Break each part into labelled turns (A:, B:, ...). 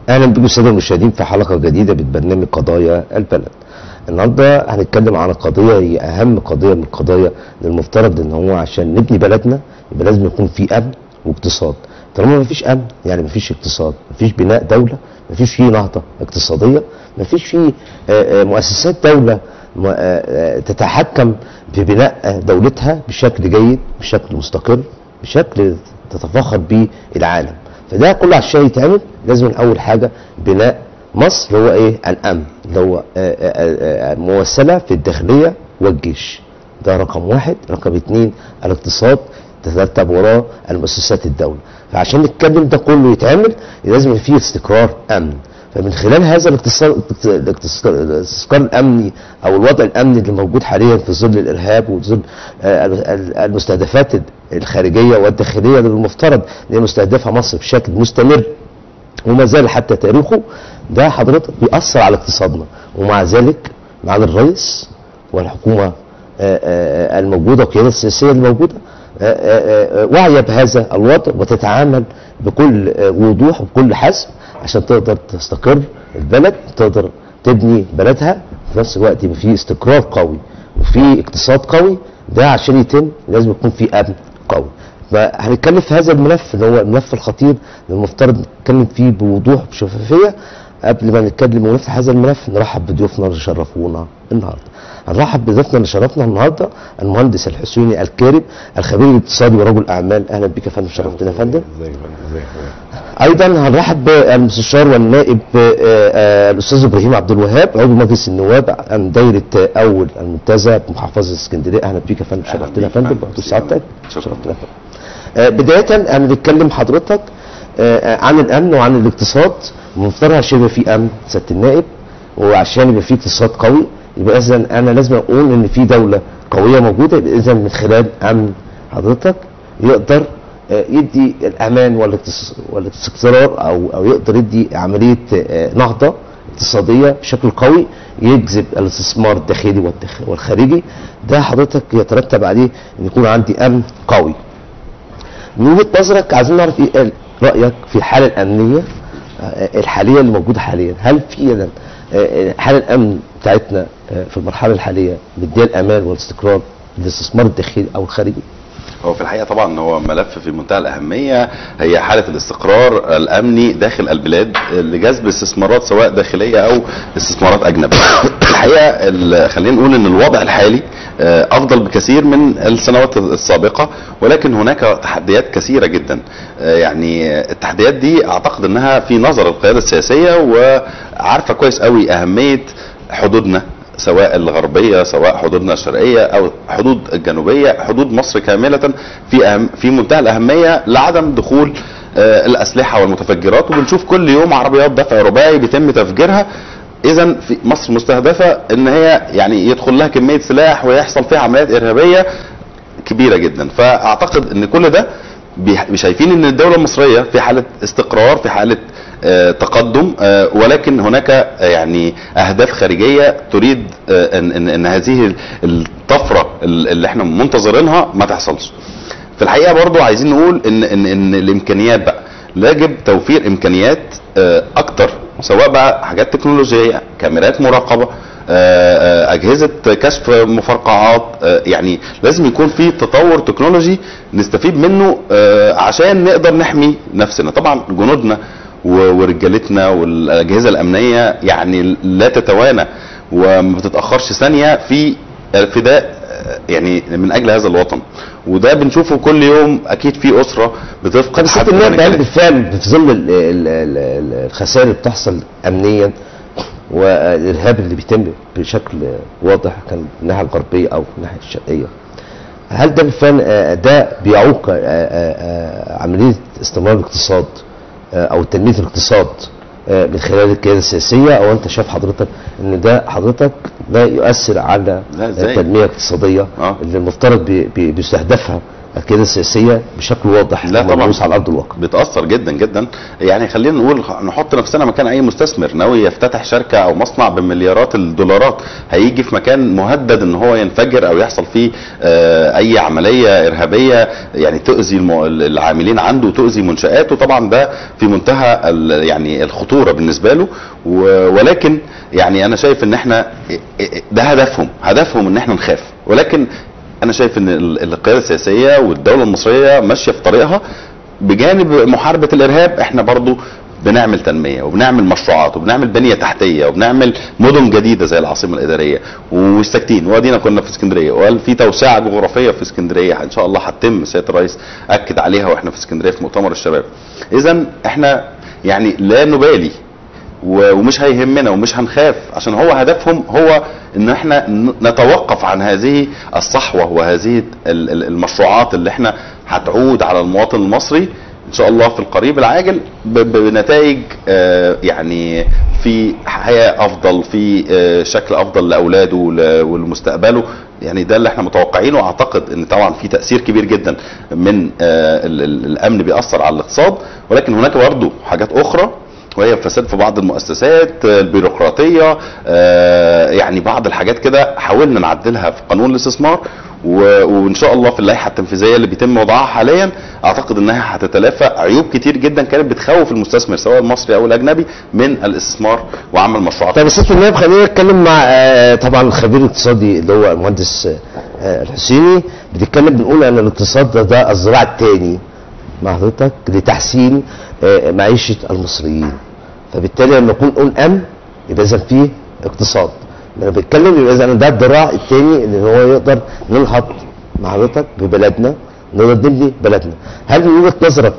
A: اهلا بكم الساده المشاهدين في حلقه جديده من برنامج قضايا البلد. النهارده هنتكلم عن قضيه هي اهم قضيه من القضايا اللي المفترض ان هو عشان نبني بلدنا يبقى لازم يكون في امن واقتصاد. طالما ما فيش امن يعني ما فيش اقتصاد، ما فيش بناء دوله، ما فيش فيه نهضه اقتصاديه، ما فيش فيه آه، آه، مؤسسات دوله م- آه، آه، تتحكم في بناء دولتها بشكل جيد، بشكل مستقر، بشكل تتفاخر به العالم. فده كله عشان يتعمل لازم اول حاجه بناء مصر اللي هو ايه الامن اللي هو آه، آه، آه، موسله في الداخليه والجيش ده رقم واحد رقم اتنين الاقتصاد تترتب وراه المؤسسات الدوله فعشان نتكلم ده كله يتعمل لازم يبقى فيه استقرار امن فمن خلال هذا الاقتصاد الاقتصاد- الاستقرار الامني او الوضع الامني اللي موجود حاليا في ظل الارهاب وظل آه، ال- المستهدفات الخارجيه والداخليه اللي المفترض ان هي مستهدفه مصر بشكل مستمر وما زال حتى تاريخه ده حضرتك بيأثر على اقتصادنا ومع ذلك معالي الرئيس والحكومه آه، آه، آه، الموجوده والقياده السياسيه الموجوده آه، آه، آه، واعيه بهذا الوضع وتتعامل بكل آه، وضوح وبكل حزم عشان تقدر تستقر البلد تقدر تبني بلدها في نفس الوقت يبقى في استقرار قوي وفي اقتصاد قوي ده عشان يتم لازم يكون في امن قوي فهنتكلم في هذا الملف اللي هو الملف الخطير اللي المفترض نتكلم فيه بوضوح بشفافيه قبل ما نتكلم ونفتح هذا الملف نرحب بضيوفنا اللي شرفونا النهارده. هنرحب بضيفنا اللي شرفنا النهارده المهندس الحسيني الكارم الخبير الاقتصادي ورجل اعمال اهلا بك يا فندم شرفتنا يا فندم.
B: ازيك يا فندم ازيك
A: ايضا هنرحب بالمستشار والنائب آه، آه، الاستاذ ابراهيم عبد الوهاب عضو مجلس النواب عن دايره آه، اول المنتزه بمحافظه اسكندريه اهلا بك يا فندم
B: أهلا
A: شرفتنا يا
B: بيك
A: فندم
B: فندم.
A: وقت سعادتك
B: شكرا.
A: شرفتنا يا فندم آه، بدايه انا بتكلم حضرتك آه، آه، عن الامن وعن الاقتصاد المفترض عشان يبقى في امن سياده النائب وعشان يبقى في اقتصاد قوي يبقى اذا انا لازم اقول ان في دوله قويه موجوده يبقى اذا من خلال امن حضرتك يقدر آه، يدي الامان والاقتص- والاستقرار او او يقدر يدي عمليه آه، نهضه اقتصاديه بشكل قوي يجذب الاستثمار الداخلي والداخ- والخارجي ده حضرتك يترتب عليه ان يكون عندي امن قوي. من وجهه نظرك عايزين نعرف ايه رايك في الحاله الامنيه آه، الحاليه اللي موجوده حاليا هل فعلا آه، حاله الامن بتاعتنا آه، في المرحله الحاليه مديه الامان والاستقرار للاستثمار الداخلي او الخارجي؟
B: هو في الحقيقه طبعا هو ملف في منتهى الاهميه هي حاله الاستقرار الامني داخل البلاد لجذب استثمارات سواء داخليه او استثمارات اجنبيه. الحقيقه ال- خلينا نقول ان الوضع الحالي آه، افضل بكثير من السنوات السابقه ولكن هناك تحديات كثيره جدا آه، يعني التحديات دي اعتقد انها في نظر القياده السياسيه وعارفه كويس قوي اهميه حدودنا سواء الغربيه سواء حدودنا الشرقيه او حدود الجنوبيه حدود مصر كامله في أهم في منتهى الاهميه لعدم دخول آه، الاسلحه والمتفجرات وبنشوف كل يوم عربيات دفع رباعي بيتم تفجيرها اذا في مصر مستهدفه ان هي يعني يدخل لها كميه سلاح ويحصل فيها عمليات ارهابيه كبيره جدا فاعتقد ان كل ده بي- شايفين ان الدوله المصريه في حاله استقرار في حاله آه، تقدم آه، ولكن هناك آه، يعني اهداف خارجيه تريد آه، ان ان, إن هذه الطفره اللي احنا منتظرينها ما تحصلش في الحقيقه برضو عايزين نقول ان ان ان الامكانيات بقى يجب توفير امكانيات آه، اكتر سواء بقى حاجات تكنولوجيه كاميرات مراقبه آه، آه، اجهزه كشف مفرقعات آه، يعني لازم يكون في تطور تكنولوجي نستفيد منه آه، عشان نقدر نحمي نفسنا طبعا جنودنا و- ورجالتنا والاجهزه الامنيه يعني لا تتوانى وما بتتاخرش ثانيه في الفداء يعني من اجل هذا الوطن وده بنشوفه كل يوم اكيد في اسره بتفقد
A: طب سياده
B: حد
A: النائب
B: من
A: هل
B: الجيران.
A: بالفعل في ظل ال- ال- ال- الخسائر اللي بتحصل امنيا والارهاب اللي بيتم بشكل واضح كان من الناحيه الغربيه او من الناحيه الشرقيه هل ده بالفعل آه، ده بيعوق آه، آه، آه، عمليه استمرار الاقتصاد آه، او تنميه الاقتصاد آه، من خلال القياده السياسيه او انت شايف حضرتك ان ده حضرتك ده يؤثر على
B: لا، إزاي؟
A: التنميه الاقتصاديه
B: آه.
A: اللي المفترض بي- بي- بيستهدفها القياده السياسيه بشكل واضح
B: لا طبعاً.
A: ملموس على ارض الواقع
B: بتاثر جدا جدا يعني خلينا نقول نحط نفسنا مكان اي مستثمر ناوي يفتتح شركه او مصنع بمليارات الدولارات هيجي في مكان مهدد ان هو ينفجر او يحصل فيه آه، اي عمليه ارهابيه يعني تؤذي المو- العاملين عنده وتؤذي منشاته طبعا ده في منتهى ال- يعني الخطوره بالنسبه له و- ولكن يعني انا شايف ان احنا ده هدفهم هدفهم ان احنا نخاف ولكن انا شايف ان ال- القياده السياسيه والدوله المصريه ماشيه في طريقها بجانب محاربه الارهاب احنا برضو بنعمل تنميه وبنعمل مشروعات وبنعمل بنيه تحتيه وبنعمل مدن جديده زي العاصمه الاداريه ومش ساكتين وادينا كنا في اسكندريه وقال في توسعه جغرافيه في اسكندريه ان شاء الله هتتم سياده الرئيس اكد عليها واحنا في اسكندريه في مؤتمر الشباب اذا احنا يعني لا نبالي و- ومش هيهمنا ومش هنخاف عشان هو هدفهم هو ان احنا ن- نتوقف عن هذه الصحوه وهذه ال- ال- المشروعات اللي احنا هتعود على المواطن المصري ان شاء الله في القريب العاجل ب- ب- بنتائج آه، يعني في حياه افضل في آه، شكل افضل لاولاده ول- ولمستقبله يعني ده اللي احنا متوقعينه واعتقد ان طبعا في تاثير كبير جدا من آه، ال- ال- الامن بيأثر على الاقتصاد ولكن هناك برضه حاجات اخرى وهي فساد في بعض المؤسسات آه، البيروقراطيه آه، يعني بعض الحاجات كده حاولنا نعدلها في قانون الاستثمار و- وان شاء الله في اللائحه التنفيذيه اللي بيتم وضعها حاليا اعتقد انها هتتلافى عيوب كتير جدا كانت بتخوف المستثمر سواء المصري او الاجنبي من الاستثمار وعمل مشروعات
A: طيب يا سياده النائب خلينا نتكلم مع آه، طبعا الخبير الاقتصادي اللي هو المهندس آه، الحسيني بنتكلم بنقول ان الاقتصاد ده, ده الزراعه الثاني مع حضرتك لتحسين آه، معيشه المصريين فبالتالي لما نكون نقول امن يبقى اذا فيه اقتصاد لما بتكلم يبقى اذا ده الذراع الثاني اللي هو يقدر ننهض مع حضرتك ببلدنا نقدر نبني بلدنا هل من وجهه نظرك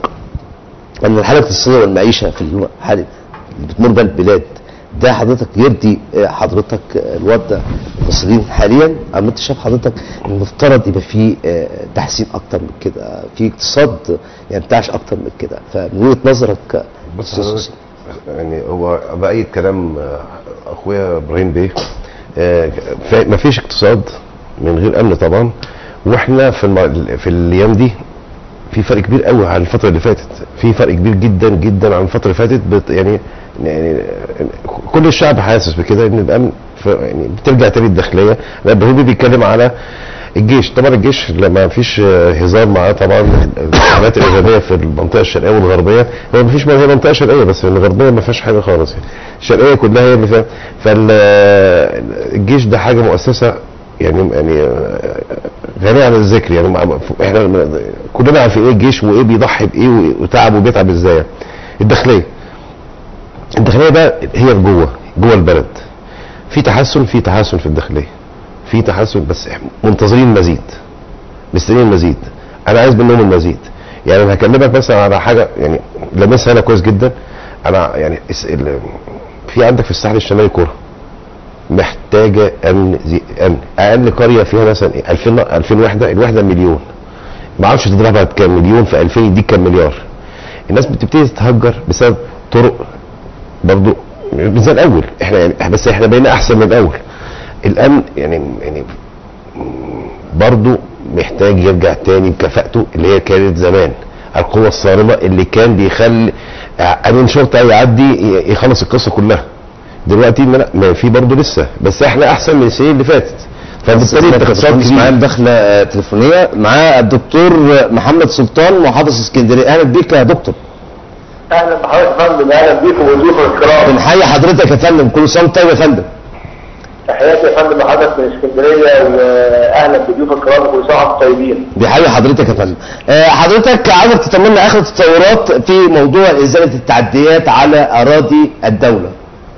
A: ان الحاله الاقتصاديه والمعيشه في الحاله اللي بتمر بها البلاد ده حضرتك يرضي آه، حضرتك آه، الوضع المصريين حاليا ام انت شايف حضرتك المفترض يبقى في آه، تحسين اكتر من كده في اقتصاد ينتعش اكتر من كده فمن وجهه نظرك آه،
C: بص
A: أستاذ
C: حضرتك،
A: حسين.
C: يعني هو بأي كلام آه، اخويا ابراهيم بيه آه، ف- مفيش اقتصاد من غير امن طبعا واحنا في الم... في الايام دي في فرق كبير قوي عن الفتره اللي فاتت في فرق كبير جدا جدا عن الفتره اللي فاتت بت... يعني يعني كل الشعب حاسس بكده ان الامن ف... يعني بترجع تاني الداخليه لا ابراهيم بيه بيتكلم على الجيش طبعا الجيش لما فيش آه، هزار معاه طبعا الحالات الارهابيه في المنطقه الشرقيه والغربيه هو ما فيش هي منطقه شرقيه بس الغربيه ما فيهاش حاجه خالص يعني الشرقيه كلها هي اللي فيها فالجيش ده حاجه مؤسسه يعني يعني آه، غنيه عن الذكر يعني مع- احنا كلنا عارفين ايه الجيش وايه بيضحي بايه وتعب وبيتعب ازاي الداخليه الداخليه بقى هي جوه جوه البلد في تحسن في تحسن في الداخليه في تحسن بس إحنا منتظرين مزيد مستنيين المزيد انا عايز منهم المزيد يعني انا هكلمك مثلا على حاجه يعني لمسها انا كويس جدا انا يعني اس- ال- في عندك في الساحل الشمالي كوره محتاجه امن زي امن اقل قريه فيها مثلا إيه؟ 2000 2000 وحده الوحده مليون ما اعرفش تضربها بكام مليون في 2000 يديك كام مليار الناس بتبتدي تتهجر بسبب طرق برضو مش زي الاول احنا يعني بس احنا بقينا احسن من الاول الامن يعني يعني برضو محتاج يرجع تاني بكفاءته اللي هي كانت زمان القوة الصارمة اللي كان بيخلي امين شرطة يعدي ي- يخلص القصة كلها دلوقتي ما لا ما في برضه لسه بس احنا احسن من السنين اللي فاتت فبالتالي الاقتصاد
A: باشمهندس معايا
C: كبير
A: مداخله آه، تليفونيه معاه الدكتور محمد سلطان محافظ اسكندريه اهلا بيك يا دكتور
D: اهلا بحضرتك يا فندم اهلا بيكم وضيوف الكرام
A: بنحيي حضرتك يا فندم كل سنه وأنت طيب يا فندم
D: تحياتي يا فندم لحضرتك من اسكندريه واهلا بضيوف الكرام وكل سنه وانتم طيبين
A: بيحيي حضرتك يا فندم آه، حضرتك عاوزك تطمنا اخر التطورات في موضوع ازاله التعديات على اراضي الدوله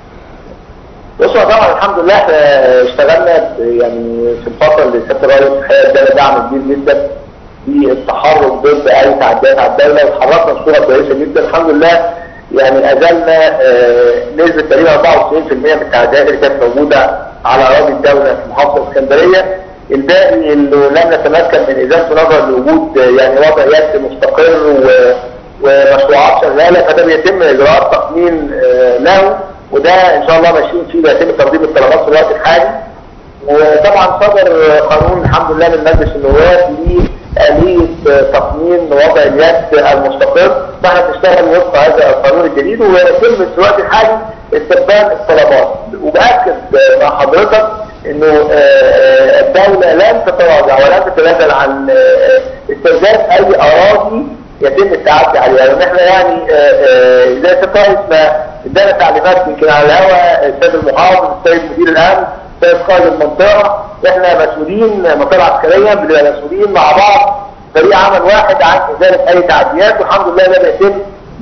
D: بصوا طبعا الحمد لله احنا اشتغلنا يعني في الفتره اللي سياده الرئيس الحقيقه ادانا دعم كبير جدا في التحرك ضد اي تعديات على الدوله وتحركنا بصوره كويسه جدا الحمد لله يعني ازلنا آه، نسبه تقريبا 94% من التعديات اللي كانت موجوده على اراضي الدوله في محافظه اسكندريه الباقي اللي لم نتمكن من ازالته نظرا لوجود آه، يعني وضع يد مستقر و ومشروعات شغاله فده بيتم اجراءات تقنين آه، له وده ان شاء الله ماشيين فيه بيتم تقديم الطلبات في الوقت الحالي وطبعا صدر قانون الحمد لله من مجلس النواب آلية تصميم وضع اليد المستقر فاحنا بنشتغل وفق هذا القانون الجديد ويتم في الوقت الحالي استقبال الطلبات وبأكد مع حضرتك انه آه، آه، الدولة لن تتراجع ولن تتنازل عن آه، استرداد اي اراضي يتم التعدي عليها لان احنا يعني آه، آه، زي الرئيس ما ادانا تعليمات يمكن على الهواء السيد المحافظ السيد مدير الامن السيد قائد المنطقه احنا مسؤولين منطقه عسكريه بنبقى مسؤولين مع بعض فريق عمل واحد عن ازاله اي تعديات والحمد لله ده بيتم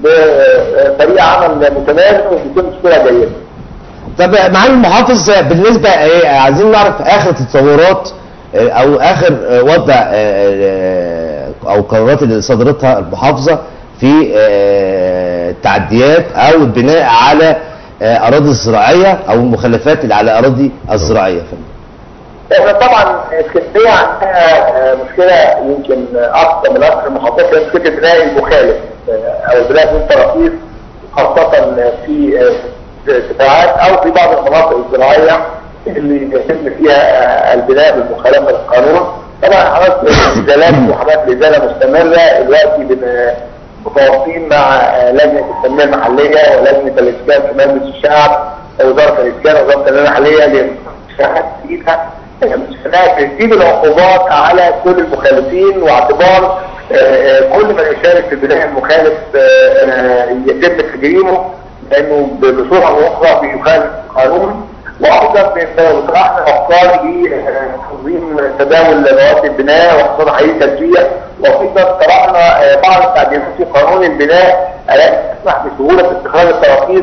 D: بفريق عمل متمازن وبيتم بصوره جيده.
A: طب معالي المحافظ بالنسبه ايه عايزين نعرف اخر التطورات آه، او اخر آه، وضع آه، آه، او قرارات اللي صدرتها المحافظه في آه، التعديات او البناء على آه، اراضي زراعيه او المخلفات اللي على اراضي الزراعيه يا فندم.
D: احنا طبعا اسكندريه عندها آه، مشكله يمكن اكثر من اكثر المحافظات هي مشكله بناء المخالف آه، او بناء من تراخيص خاصه في آه، ارتفاعات او في بعض المناطق الزراعيه اللي يتم فيها آه، البناء بالمخالفه للقانون طبعا حضرتك ازالات وحملات الازاله مستمره دلوقتي بن- متواصلين مع آه، لجنه التنميه المحليه ولجنه الاسكان في مجلس الشعب وزاره الاسكان وزاره التنميه المحليه لشهادة فيها مش هناك ترتيب العقوبات على كل المخالفين واعتبار آه، آه، كل من يشارك في بناء المخالف آه، آه، يتم تجريمه لانه بصوره او اخرى بيخالف القانون وايضا طرحنا افكار لتنظيم تداول مواد البناء وخصوصا حقيقي تشجيع وايضا طرحنا آه، بعض التعديلات في قانون البناء التي تسمح بسهوله استخراج التراخيص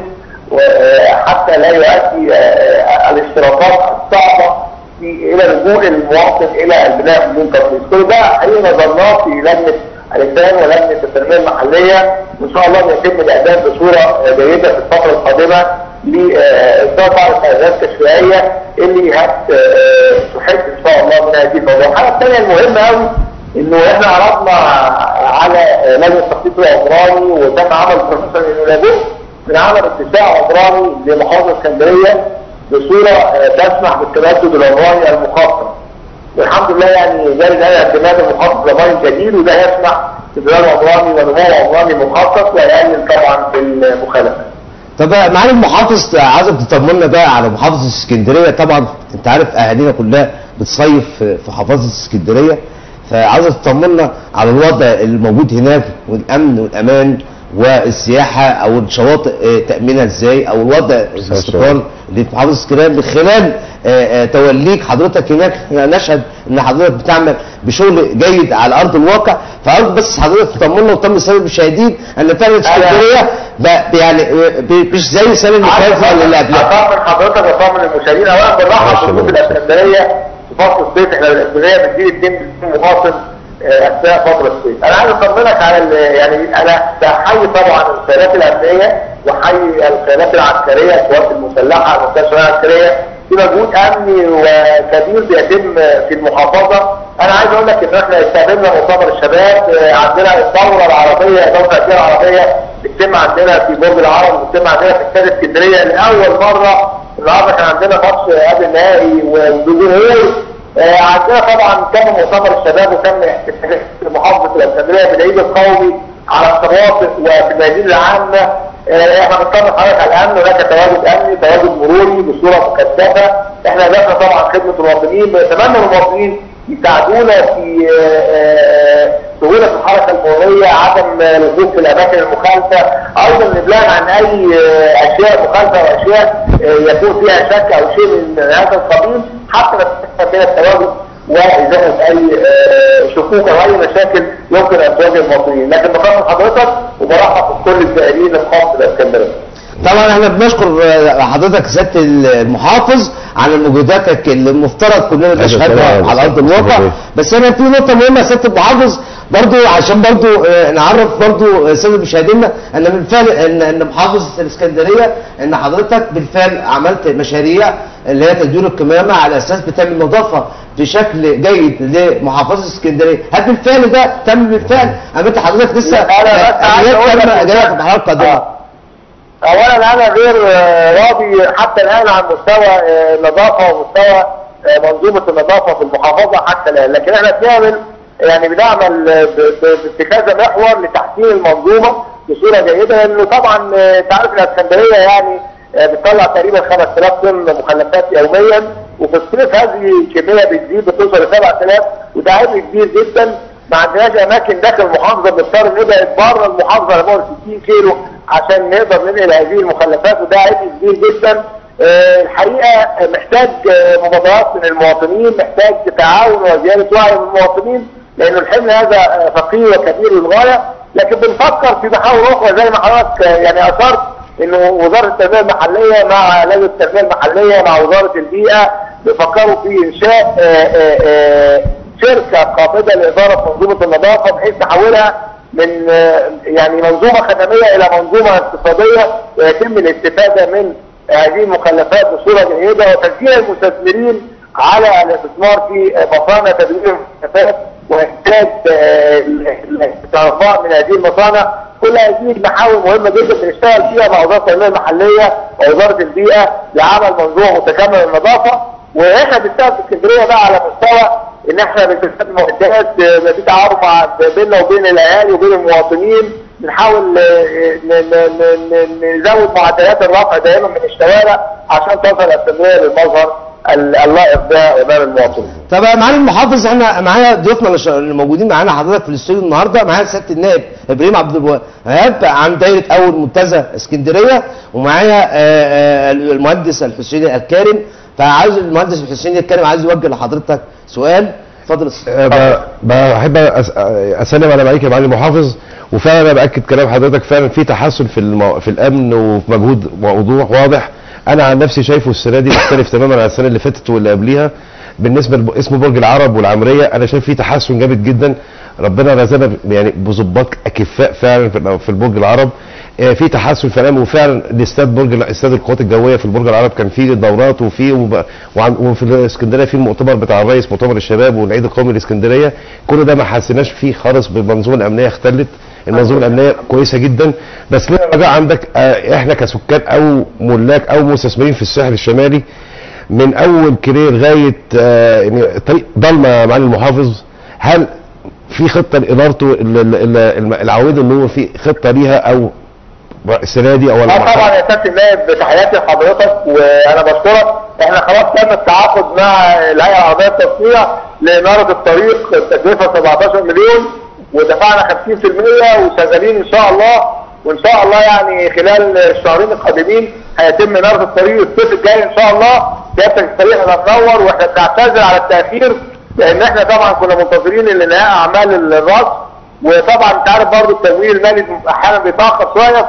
D: وحتى لا يؤدي آه، الاشتراطات الصعبه في الى لجوء المواطن الى البناء بدون ترخيص كل ده حقيقي نظرناه في لجنه الانسان ولجنه التنميه المحليه وان شاء الله يتم الاعداد بصوره جيده في الفتره القادمه لاصدار بعض التعديلات التشريعيه اللي هتحد ان شاء الله من هذه الموضوع. الحاجه الثانيه المهمه قوي انه احنا عرضنا على لجنه التخطيط العمراني وتم عمل بروفيسور انه لابد من عمل اتساع عمراني لمحافظه اسكندريه بصوره آه، تسمح بالتردد العمراني المخطط. والحمد لله يعني جاري ده اعتماد المخطط العمراني الجديد وده يسمح ببناء عمراني ونمو عمراني مخطط ويقلل طبعا في المخالفات.
A: طب معالي المحافظ عايزك تطمنا بقى على محافظه اسكندريه طبعا انت عارف اهالينا كلها بتصيف في في محافظه اسكندريه فعايزك تطمنا على الوضع الموجود هناك والامن والامان والسياحه او الشواطئ آه، تامينها ازاي او الوضع الاستقرار اللي في محافظه اسكندريه من خلال آه، آه، توليك حضرتك هناك احنا نشهد ان حضرتك بتعمل بشغل جيد على ارض الواقع فارجو بس حضرتك تطمنا وتطمن الساده المشاهدين ان فعلا اسكندريه ب- يعني ب- مش زي السنه اللي فاتت ولا اللي قبلها
D: اطمن حضرتك واطمن المشاهدين اولا بالراحه بخصوص الاسكندريه في فصل الصيف احنا الاسكندريه بتجيب 2 مواطن آه، اثناء فتره الصيف انا عايز اطمنك على ال- يعني انا بحيي طبعا القيادات الامنيه واحيي القيادات العسكريه القوات المسلحه المنطقه العسكريه في مجهود امني وكبير بيتم في المحافظه انا عايز اقول لك ان احنا استخدمنا مؤتمر الشباب آه، عندنا الثوره العربيه الثوره التأثير العربيه بتتم عندنا في برج العرب بتتم عندنا في استاد اسكندريه لاول مره النهارده كان عندنا ماتش قبل نهائي وبجمهور آه، عندنا طبعا تم مؤتمر الشباب وتم احتفال محافظه الاسكندريه بالعيد القومي على الشواطئ وفي الميادين العامه آه، احنا بنطمن حضرتك على الامن هناك تواجد امني تواجد مروري بصوره مكثفه احنا هدفنا طبعا خدمه المواطنين بنتمنى المواطنين يساعدونا في آه، آه، سهوله الحركه المروريه عدم آه، الوقوف في الاماكن المخالفه ايضا الابلاغ عن اي آه، اشياء مخالفه واشياء آه، يكون فيها شك او شيء من هذا القبيل حتى نستفاد من التواجد وازاله اي آه، شكوك او اي مشاكل يمكن ان تواجه المواطنين لكن بخاطر حضرتك وبرحب بكل الزائرين الخاص بالاسكندريه
A: طبعا احنا بنشكر آه، حضرتك سياده المحافظ على مجهوداتك اللي المفترض كلنا نشهدها
C: طبعاً.
A: على ارض الواقع
C: صحيح.
A: بس انا في نقطه مهمه يا سياده المحافظ برضو عشان برضو آه، نعرف برضو سيد مشاهدينا ان بالفعل ان ان محافظه الاسكندريه ان حضرتك بالفعل عملت مشاريع اللي هي تدوير الكمامه على اساس بتعمل نظافه بشكل جيد لمحافظه اسكندريه هل بالفعل ده تم بالفعل ام انت حضرتك لسه
D: لا، أنا بس عايز أقول لك-
A: تم جايه في الحلقه القادمه
D: آه. اولا انا غير آه، راضي حتى الان عن مستوى آه، النظافه ومستوى آه، منظومه النظافه في المحافظه حتى الان لكن احنا بنعمل يعني بنعمل ب- ب- بكذا محور لتحسين المنظومه بصوره جيده لانه طبعا آه، انت عارف الاسكندريه يعني آه، بتطلع تقريبا 5000 طن مخلفات يوميا وفي الصيف هذه الكميه بتزيد بتوصل ل 7000 وده عبء كبير جدا ما عندناش اماكن داخل المحافظه بنضطر نبعد بره المحافظه لمده 60 كيلو عشان نقدر ننقل هذه المخلفات وده عبء كبير جدا آه، الحقيقه محتاج آه، مبادرات من المواطنين محتاج تعاون وزياده وعي من المواطنين لان الحمل هذا آه، ثقيل وكبير للغايه لكن بنفكر في محاور اخرى زي ما حضرتك آه، يعني اثرت انه وزاره التنميه المحليه مع لجنه التنميه المحليه مع وزاره البيئه بيفكروا في انشاء آه، آه، آه، شركه قابله لاداره منظومه النظافه بحيث نحولها من آه، يعني منظومه خدميه الى منظومه اقتصاديه ويتم الاستفاده من هذه المخلفات بصوره جيده وتشجيع المستثمرين على الاستثمار في مصانع تدوير المخلفات وانتاج آه، الترفع من هذه المصانع كل هذه محاور مهمه جدا بنشتغل فيها مع وزاره التنميه المحليه ووزاره البيئه لعمل منظومه متكامله للنظافه واحنا بنشتغل في اسكندريه بقى على مستوى ان احنا بنستخدم معدات آه، في تعاون مع بيننا وبين الاهالي وبين المواطنين بنحاول آه، ن- ن- ن- ن- نزود معدلات الرفع دائما من الشوارع عشان تصل الاسكندريه للمظهر ال- اللائق ده امام المواطنين.
A: طب يا معالي المحافظ احنا معايا ضيوفنا اللي ش- اللي موجودين معانا حضرتك في الاستوديو النهارده معايا سياده النائب ابراهيم عبد الوهاب عن دايره اول منتزه اسكندريه ومعايا آه، آه، المهندس الحسيني الكارم فعاوز المهندس الحسيني الكارم عايز يوجه لحضرتك سؤال اتفضل
C: آه، ب- بحب أس- آه، اسلم على معاليك يا معالي المحافظ وفعلا انا باكد كلام حضرتك فعلا في تحسن في المو... في الامن وفي مجهود موضوع واضح انا عن نفسي شايفه السنه دي مختلف تماما عن السنه اللي فاتت واللي قبليها بالنسبه لاسم برج العرب والعمريه انا شايف فيه تحسن جامد جدا ربنا رزقنا ب- يعني بظباط اكفاء فعلا في في البرج العرب آه، في تحسن في الامن وفعلا الاستاد برج الع- استاد القوات الجويه في البرج العرب كان فيه دورات وفيه وب- وعن- وفي الاسكندريه في المؤتمر بتاع الرئيس مؤتمر الشباب والعيد القومي الاسكندريه كل ده ما حسيناش فيه خالص بالمنظومه الامنيه اختلت المنظومه الامنيه كويسه جدا بس لنا رجاء عندك آه، احنا كسكان او ملاك او مستثمرين في الساحل الشمالي من اول كرير لغايه آه، يعني طريق ضلمه يا معالي المحافظ هل في خطه لادارته ال- ال- ال- الم- العواميد النور في خطه ليها او السنه دي او
D: اه
C: المرحلة؟
D: طبعا يا سياده النائب تحياتي لحضرتك وانا بشكرك احنا خلاص تم التعاقد مع الهيئه العربيه للتصنيع لاناره الطريق التكلفه 17 مليون ودفعنا 50% وشغالين ان شاء الله وان شاء الله يعني خلال الشهرين القادمين هيتم اناره الطريق الصيف الجاي ان شاء الله سيادتك الطريق هننور واحنا بنعتذر على التاخير لان احنا طبعا كنا منتظرين لانهاء اعمال الرصد وطبعا انت عارف برضه التمويل المالي احيانا بيتاخر شويه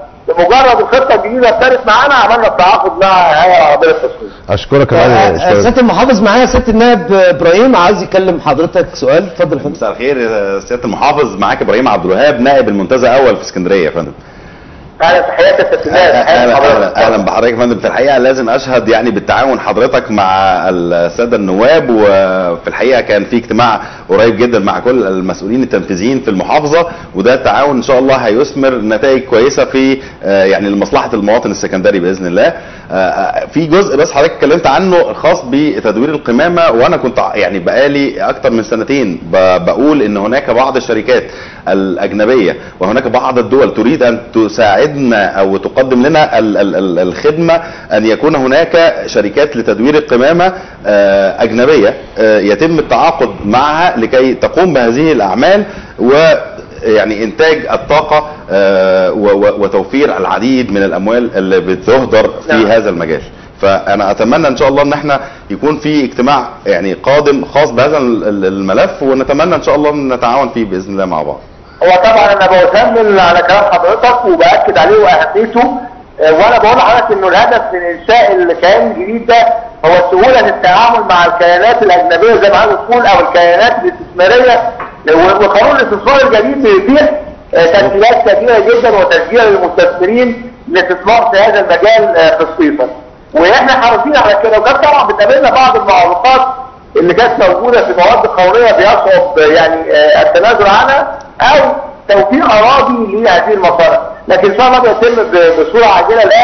D: فبمجرد الخطه الجديده ابتدت معانا عملنا التعاقد مع الهيئه العربيه للتصوير.
C: اشكرك يا
A: آه،
C: معالي
A: آه،
C: أستاذ.
A: سياده المحافظ معايا سياده النائب ابراهيم عايز يكلم حضرتك سؤال اتفضل يا فندم
B: مساء الخير يا سياده المحافظ معاك ابراهيم عبد الوهاب نائب المنتزه اول في اسكندريه يا فندم
D: اهلا تحياتي يا سياده النائب تحياتي
B: اهلا
D: لحضرتك.
B: اهلا اهلا بحضرتك يا فندم في الحقيقه لازم اشهد يعني بالتعاون حضرتك مع الساده النواب وفي الحقيقه كان في اجتماع قريب جدا مع كل المسؤولين التنفيذيين في المحافظه وده التعاون ان شاء الله هيثمر نتائج كويسه في آه، يعني لمصلحه المواطن السكندري باذن الله آه، آه، في جزء بس حضرتك اتكلمت عنه خاص بتدوير القمامه وانا كنت ع- يعني بقالي اكتر من سنتين ب- بقول ان هناك بعض الشركات الاجنبيه وهناك بعض الدول تريد ان تساعدنا او تقدم لنا ال- ال- ال- الخدمه ان يكون هناك شركات لتدوير القمامه آه، اجنبيه آه، يتم التعاقد معها لكي تقوم بهذه الاعمال و يعني انتاج الطاقه آه، و- و- وتوفير العديد من الاموال اللي بتهدر في
D: نعم.
B: هذا المجال فانا اتمنى ان شاء الله ان احنا يكون في اجتماع يعني قادم خاص بهذا ال- ال- الملف ونتمنى ان شاء الله ان نتعاون فيه باذن الله مع بعض
D: هو طبعا انا بكمل على كلام حضرتك وباكد عليه واهميته آه، وانا بقول لحضرتك انه الهدف من انشاء الكيان الجديد ده هو سهوله التعامل مع الكيانات الاجنبيه زي ما عايز تقول او الكيانات الاستثماريه و- وقانون الاستثمار الجديد بيتيح آه، تسهيلات كثيره جدا وتشجيع للمستثمرين للاستثمار في هذا المجال آه، خصيصا واحنا حريصين على كده وكان طبعا بتقابلنا بعض المعوقات اللي كانت موجوده في مواد قانونيه بيصعب يعني آه، التنازل عنها او توفير اراضي لهذه المصالح لكن ان شاء الله بيتم ب- بصوره عاجله الان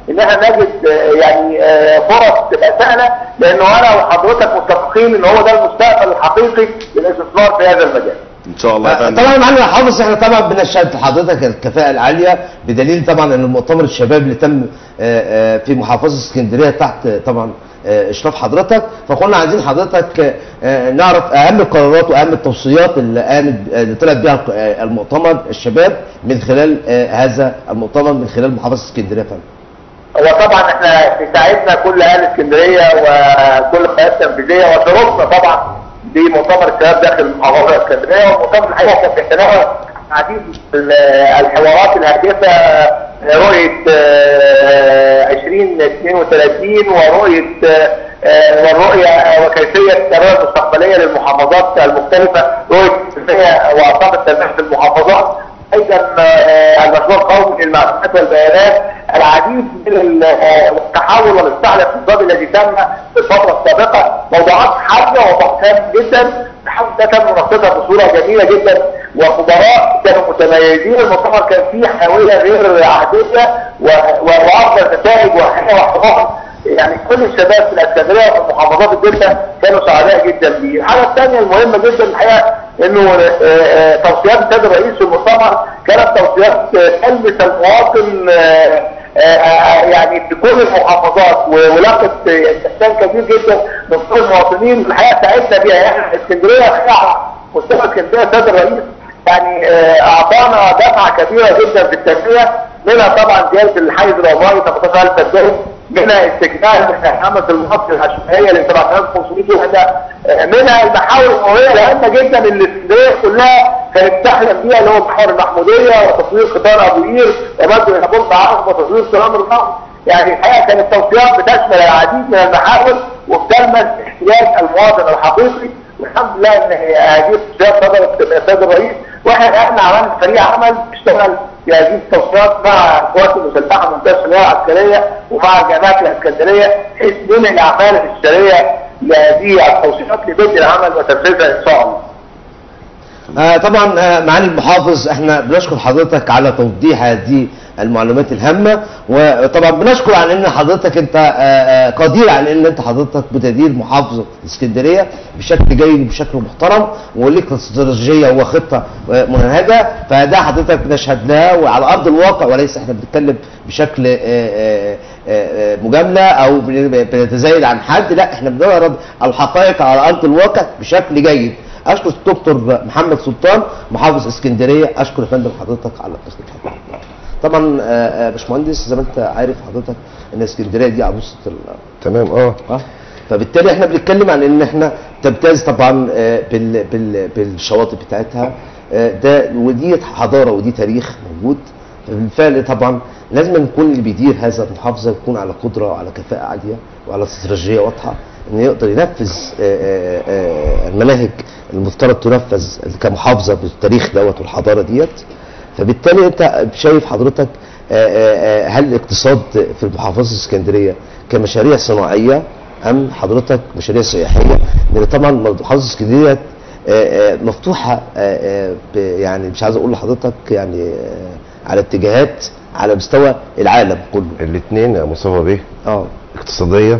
D: ان احنا نجد آه، يعني آه، فرص تبقى سهله لانه انا وحضرتك متفقين ان هو ده المستقبل الحقيقي للاستثمار في هذا المجال.
B: ان شاء الله يا فندم.
A: طبعا يا معلم حافظ احنا طبعا بنشهد حضرتك الكفاءه العاليه بدليل طبعا ان مؤتمر الشباب اللي تم آه، آه، في محافظه اسكندريه تحت آه، طبعا آه، اشراف حضرتك فكنا عايزين حضرتك آه، نعرف اهم القرارات واهم التوصيات اللي قامت اللي طلعت بها آه، المؤتمر الشباب من خلال آه، هذا المؤتمر من خلال محافظه اسكندريه يا فندم.
D: هو طبعا احنا ساعدنا كل اهل اسكندريه وكل القيادات التنفيذيه وشرفنا طبعا بمؤتمر الشباب داخل محافظه اسكندريه والمؤتمر الحقيقه كان بيتناول عديد من الحوارات الهادفه رؤيه آه، 2032 ورؤيه آه، والرؤيه وكيفيه التنميه المستقبليه للمحافظات المختلفه رؤيه التنميه واعصاب التنميه في المحافظات ايضا آه، المشروع القومي للمعلومات والبيانات العديد من ال- آه، التحول والاصلاح الاقتصادي الذي تم في الفتره السابقه موضوعات حاده وضخمه جدا الحمد لله تم مناقشتها بصوره جميله جدا وخبراء كانوا متميزين المؤتمر كان فيه حيويه غير عاديه و- وافضل نتائج وحياه واحترام يعني كل الشباب في الاسكندريه وفي محافظات الدلتا كانوا سعداء جدا بيه. الحاجه الثانيه المهمه جدا الحقيقه انه آه، آه، توصيات السيد الرئيس في المؤتمر كانت توصيات آه، تلمس المواطن آه، آه، آه، يعني في كل المحافظات ولاقت آه، استحسان كبير جدا من كل المواطنين الحقيقه ساعدنا بيها احنا اسكندريه الحقيقه على مستوى اسكندريه السيد الرئيس يعني آه، اعطانا دفعه كبيره جدا في التنميه منها طبعا زياده الحيز العمراني 18000 فدان منها استكمال حمس المناطق العشوائيه ل 7500 وحده آه، منها المحاور القويه الهامه جدا اللي اسكندريه كلها كانت تحلم بيها اللي هو محور المحموديه وتطوير قطار ابو قير ومد الى بورصه عقب وتطوير سلام النهر يعني الحقيقه كانت التوصيات بتشمل العديد من المحاور وبتلمس احتياج المواطن الحقيقي والحمد لله ان هي- هذه التوصيات صدرت من السيد الرئيس واحنا احنا عملنا فريق عمل اشتغل في هذه التوصيات مع القوات المسلحه منطقه الشماليه العسكريه ومع الجامعات الاسكندريه بحيث ننهي الاعمال الاستشاريه لهذه التوصيات لبدء العمل وتنفيذها ان شاء الله.
A: آه طبعا آه معالي المحافظ احنا بنشكر حضرتك على توضيح هذه المعلومات الهامه وطبعا بنشكر على ان حضرتك انت آه آه قدير على ان انت حضرتك بتدير محافظه اسكندريه بشكل جيد وبشكل محترم وليك استراتيجيه وخطه آه منهجه فده حضرتك بنشهد لها وعلى ارض الواقع وليس احنا بنتكلم بشكل آه آه آه مجامله او بن- بنتزايد عن حد لا احنا بنعرض الحقائق على ارض الواقع بشكل جيد اشكر الدكتور محمد سلطان محافظ اسكندريه اشكر يا فندم حضرتك على التصريح طبعا آه، آه، باشمهندس زي ما انت عارف حضرتك ان اسكندريه دي عروسه ال-
C: تمام اه
A: اه فبالتالي احنا بنتكلم عن ان احنا تمتاز طبعا آه، بال بال بالشواطئ بتاعتها آه، ده ودي حضاره ودي تاريخ موجود بالفعل طبعا لازم يكون اللي بيدير هذا المحافظه يكون على قدره وعلى كفاءه عاليه وعلى استراتيجيه واضحه انه يقدر ينفذ آه، آه، آه، المناهج المفترض تنفذ كمحافظه بالتاريخ دوت والحضاره ديت فبالتالي انت شايف حضرتك آه، آه، آه، هل الاقتصاد في محافظه اسكندريه كمشاريع صناعيه ام حضرتك مشاريع سياحيه لان طبعا محافظه اسكندريه آه، آه، مفتوحه آه، آه، ب- يعني مش عايز اقول لحضرتك يعني آه، على اتجاهات على مستوى العالم كله
C: الاثنين يا مصطفى بيه
A: اه
C: اقتصاديه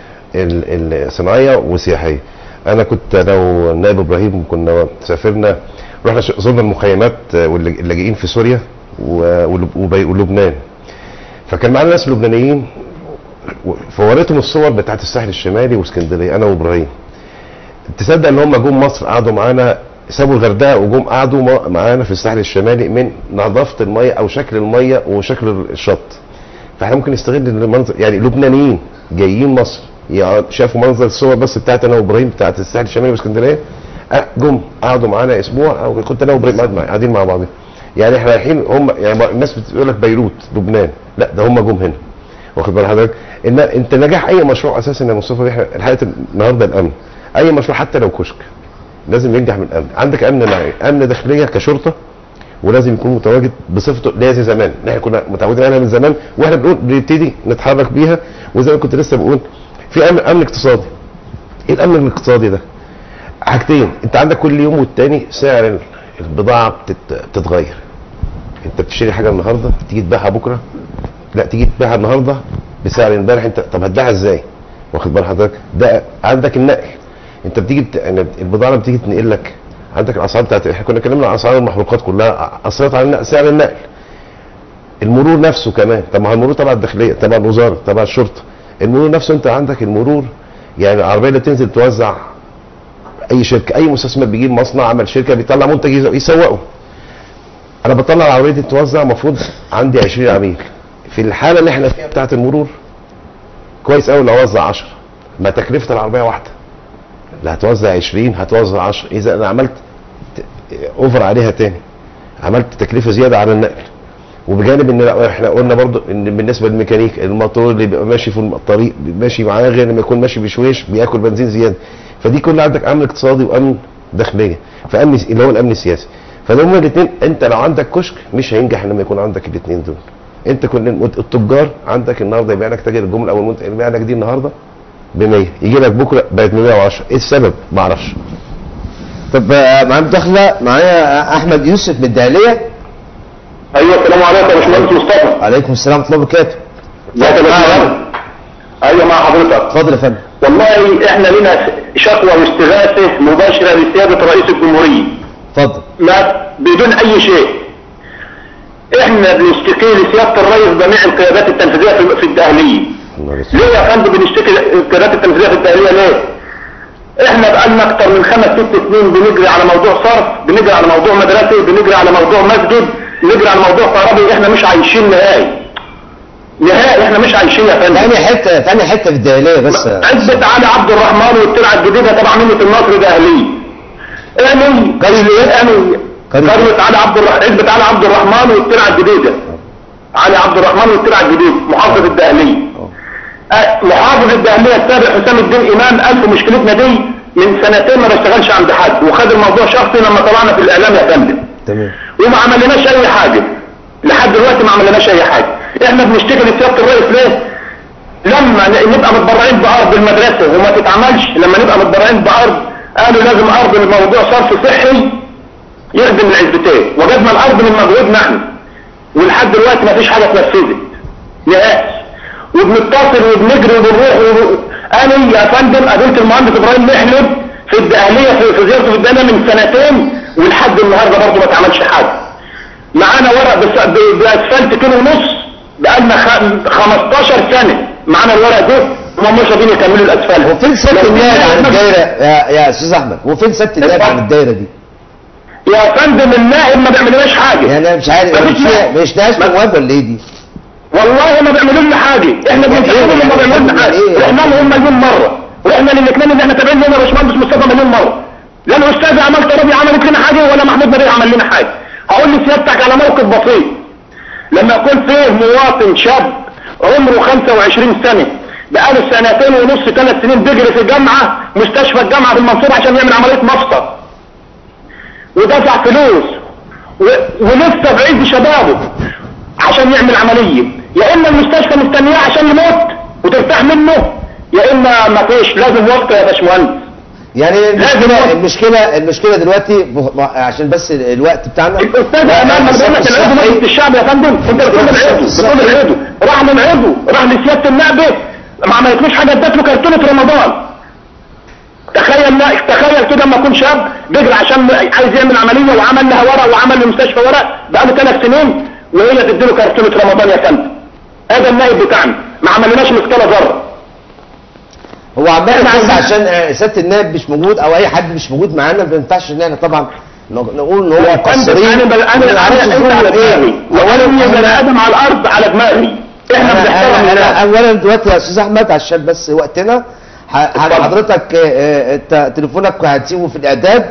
C: ال- الصناعيه وسياحيه انا كنت انا والنائب ابراهيم كنا سافرنا رحنا ش- زرنا المخيمات آه، واللاج- اللاجئين في سوريا و- ولب- وبي- ولبنان فكان معانا ناس لبنانيين و- فوريتهم الصور بتاعت الساحل الشمالي واسكندريه انا وابراهيم تصدق ان هم جم مصر قعدوا معانا سابوا الغردقه وجم قعدوا مع- معانا في الساحل الشمالي من نظافه الميه او شكل الميه وشكل الشط فاحنا ممكن نستغل المنظر يعني لبنانيين جايين مصر يقعد- شافوا منظر الصور بس بتاعت انا وابراهيم بتاعت الساحل الشمالي واسكندريه أه، جم قعدوا معانا اسبوع او كنت انا وابراهيم قاعد مع- قاعدين مع بعض يعني احنا رايحين هم يعني الناس بتقول لك بيروت لبنان لا ده هم جم هنا واخد بال حضرتك ان انت نجاح اي مشروع اساسا يا مصطفى احنا الحقيقه النهارده الامن اي مشروع حتى لو كشك لازم ينجح من الامن عندك امن معي امن داخليه كشرطه ولازم يكون متواجد بصفته اللي هي زي زمان اللي احنا كنا متعودين عليها من زمان واحنا بنقول بنبتدي نتحرك بيها وزي ما كنت لسه بقول في امن امن اقتصادي ايه الامن الاقتصادي ده؟ حاجتين انت عندك كل يوم والتاني سعر ال- البضاعه بتت- بتتغير انت بتشتري حاجه النهارده تيجي تبيعها بكره لا تيجي تبيعها النهارده بسعر امبارح انت طب هتبيعها ازاي؟ واخد بال حضرتك؟ ده عندك النقل انت بتيجي بت... يعني البضاعه لما بتيجي تنقل لك عندك الاسعار بتاعت احنا كنا اتكلمنا عن اسعار المحروقات كلها اثرت على النقل- سعر النقل المرور نفسه كمان طب ما هو المرور تبع الداخليه تبع الوزاره تبع الشرطه المرور نفسه انت عندك المرور يعني العربيه اللي بتنزل توزع اي شركه اي مستثمر بيجيب مصنع عمل شركه بيطلع منتج يز- يسوقه انا بطلع العربيه دي تتوزع المفروض عندي 20 عميل في الحاله اللي احنا فيها بتاعت المرور كويس قوي لو اوزع 10 ما تكلفه العربيه واحده لا هتوزع 20 هتوزع 10 اذا انا عملت ت- اوفر عليها تاني عملت تكلفه زياده على النقل وبجانب ان لا، احنا قلنا برضو ان بالنسبه للميكانيك الموتور اللي بيبقى ماشي في الطريق ماشي معاه غير لما يكون ماشي بشويش بياكل بنزين زياده فدي كلها عندك امن اقتصادي وامن داخليه فامن اللي هو الامن السياسي فده هما الاثنين انت لو عندك كشك مش هينجح لما يكون عندك الاثنين دول انت كل التجار عندك النهارده يبيع لك تاجر الجمله او المنتج يبيع لك دي النهارده ب 100 يجي لك بكره بقت 110 ايه السبب؟ ما اعرفش
A: طب آه، معايا مداخله معايا احمد يوسف من الدهليه
D: ايوه السلام عليكم يا باشمهندس مصطفى
A: عليكم السلام ورحمه الله وبركاته
D: ازيك يا باشمهندس ايوه مع حضرتك
A: اتفضل يا فندم
D: والله احنا لنا شكوى واستغاثه مباشره لسياده رئيس الجمهوريه
A: اتفضل
D: لا بدون اي شيء احنا بنشتكي لسياده الرئيس جميع القيادات التنفيذيه في- في الداخليه ليه يا فندم بنشتكي القيادات التنفيذيه في الداخليه ليه؟ احنا بقالنا اكتر من خمس ست سنين بنجري على موضوع صرف بنجري على موضوع مدرسه بنجري على موضوع مسجد بنجري على موضوع كهربي احنا مش عايشين نهائي نهائي احنا مش عايشين يا فندم
A: تاني حته تاني حته في الدهليه بس
D: عزبة علي عبد الرحمن والترعة الجديدة تبع منة النصر ده أهلية يعني
A: قرية
D: يعني
A: قرية.
D: قرية علي عبد الرحمن عزبة علي عبد الرحمن والترعة الجديدة علي عبد الرحمن والترعة الجديدة محافظة الدهلية أه، محافظ الدهلية السابق حسام الدين إمام قال في مشكلتنا دي من سنتين ما بشتغلش عند حد وخد الموضوع شخصي لما طلعنا في الإعلام يا فندم
A: تمام
D: وما عملناش اي حاجة لحد دلوقتي ما عملناش اي حاجة احنا بنشتكي لسيادة الرئيس ليه لما ن- نبقى متبرعين بارض المدرسة وما تتعملش لما نبقى متبرعين بارض قالوا لازم ارض الموضوع صرف صحي يخدم العزبتين وجدنا الارض من مجهودنا احنا ولحد دلوقتي ما فيش حاجة اتنفذت نهائي وبنتصل وبنجري وبنروح وب... انا يا فندم قابلت المهندس ابراهيم محلب في الدقهليه في في زيارته في الدقهليه من سنتين ولحد النهارده برضه ما اتعملش حاجه معانا ورق بس- ب- باسفلت كيلو ونص بقالنا خ- 15 سنه معانا الورق ده وما مش راضيين يكملوا الاسفلت
A: وفين سياده
D: لو
A: النائب عن
D: في-
A: الدايره يا يا استاذ احمد وفين سياده النائب عن الدايره دي
D: يا فندم النائب ما بيعملناش حاجه
A: يعني انا مش عارف
D: مفيش
A: مش
D: نائب.
A: مش ناقش
D: ما-
A: نواب ولا ايه دي
D: والله ما بيعملوا لنا حاجه احنا بنسالهم هم ما بيعملوا لنا حاجه
A: إيه؟
D: رحنا لهم مليون مره رحنا للاثنين اللي احنا تابعين لهم يا باشمهندس مصطفى مليون مره لا الاستاذ عمال ترابي عملت لنا حاجه ولا محمود نبيل عمل لنا حاجه هقول لسيادتك على موقف بسيط لما يكون فيه مواطن شاب عمره 25 سنه بقاله سنتين ونص ثلاث سنين بيجري في جامعه مستشفى الجامعه في المنصوره عشان يعمل عمليه مفصل ودفع فلوس و- ولسه بعيد شبابه عشان يعمل عملية يا اما المستشفى مستنياه عشان يموت وترتاح منه يا اما ما فيش لازم وقت يا باشمهندس
A: يعني
D: لازم
A: المشكله
D: وقت.
A: المشكله المشكله دلوقتي ب- عشان بس الوقت بتاعنا
D: الاستاذ امام ما بقول لك العضو مجلس الشعب يا فندم انت بتقول العضو بتقول العضو راح للعضو راح لسياده النائب ما عملتلوش حاجه ادت له كرتونه رمضان تخيل لا تخيل كده اما يكون شاب بيجري عشان عايز يعمل عمليه وعمل لها ورق وعمل لمستشفى ورق بقاله ثلاث سنين وهي تديله كرتونه رمضان يا فندم هذا النائب بتاعنا ما عملناش مثقال ذره
A: هو عمال
D: إحنا
A: بس
D: عندنا-
A: عشان آه، سياده النائب مش موجود او اي حد مش موجود معانا ما ينفعش ان احنا طبعا ن- نقول ان هو
D: يا فندم
A: مقصرين
D: انا بل انا
A: وما
D: انا
A: نعرفش
D: انت
A: ظروف
D: على
A: ايه
D: دماغي اولا يا بني ادم على الارض على دماغي احنا
A: انا
D: بنحترم
A: انا, أنا
D: الناس
A: اولا دلوقتي يا استاذ احمد عشان بس وقتنا ه- ه-
D: اتفضل.
A: حضرتك آه، آه، انت تليفونك هتسيبه في الاعداد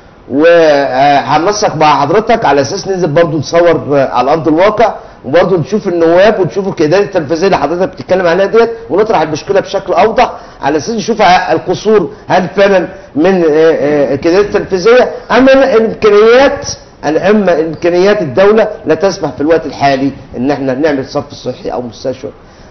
A: وهنسق مع حضرتك على اساس ننزل برضو نصور آه، على ارض الواقع وبرضو نشوف النواب ونشوف القيادات التنفيذيه اللي حضرتك بتتكلم عليها ديت ونطرح المشكله بشكل اوضح على اساس نشوف ع- القصور هل فعلا من آه، آه، القيادات التنفيذيه ام من الامكانيات اما امكانيات الدوله لا تسمح في الوقت الحالي ان احنا نعمل صف صحي او مستشفى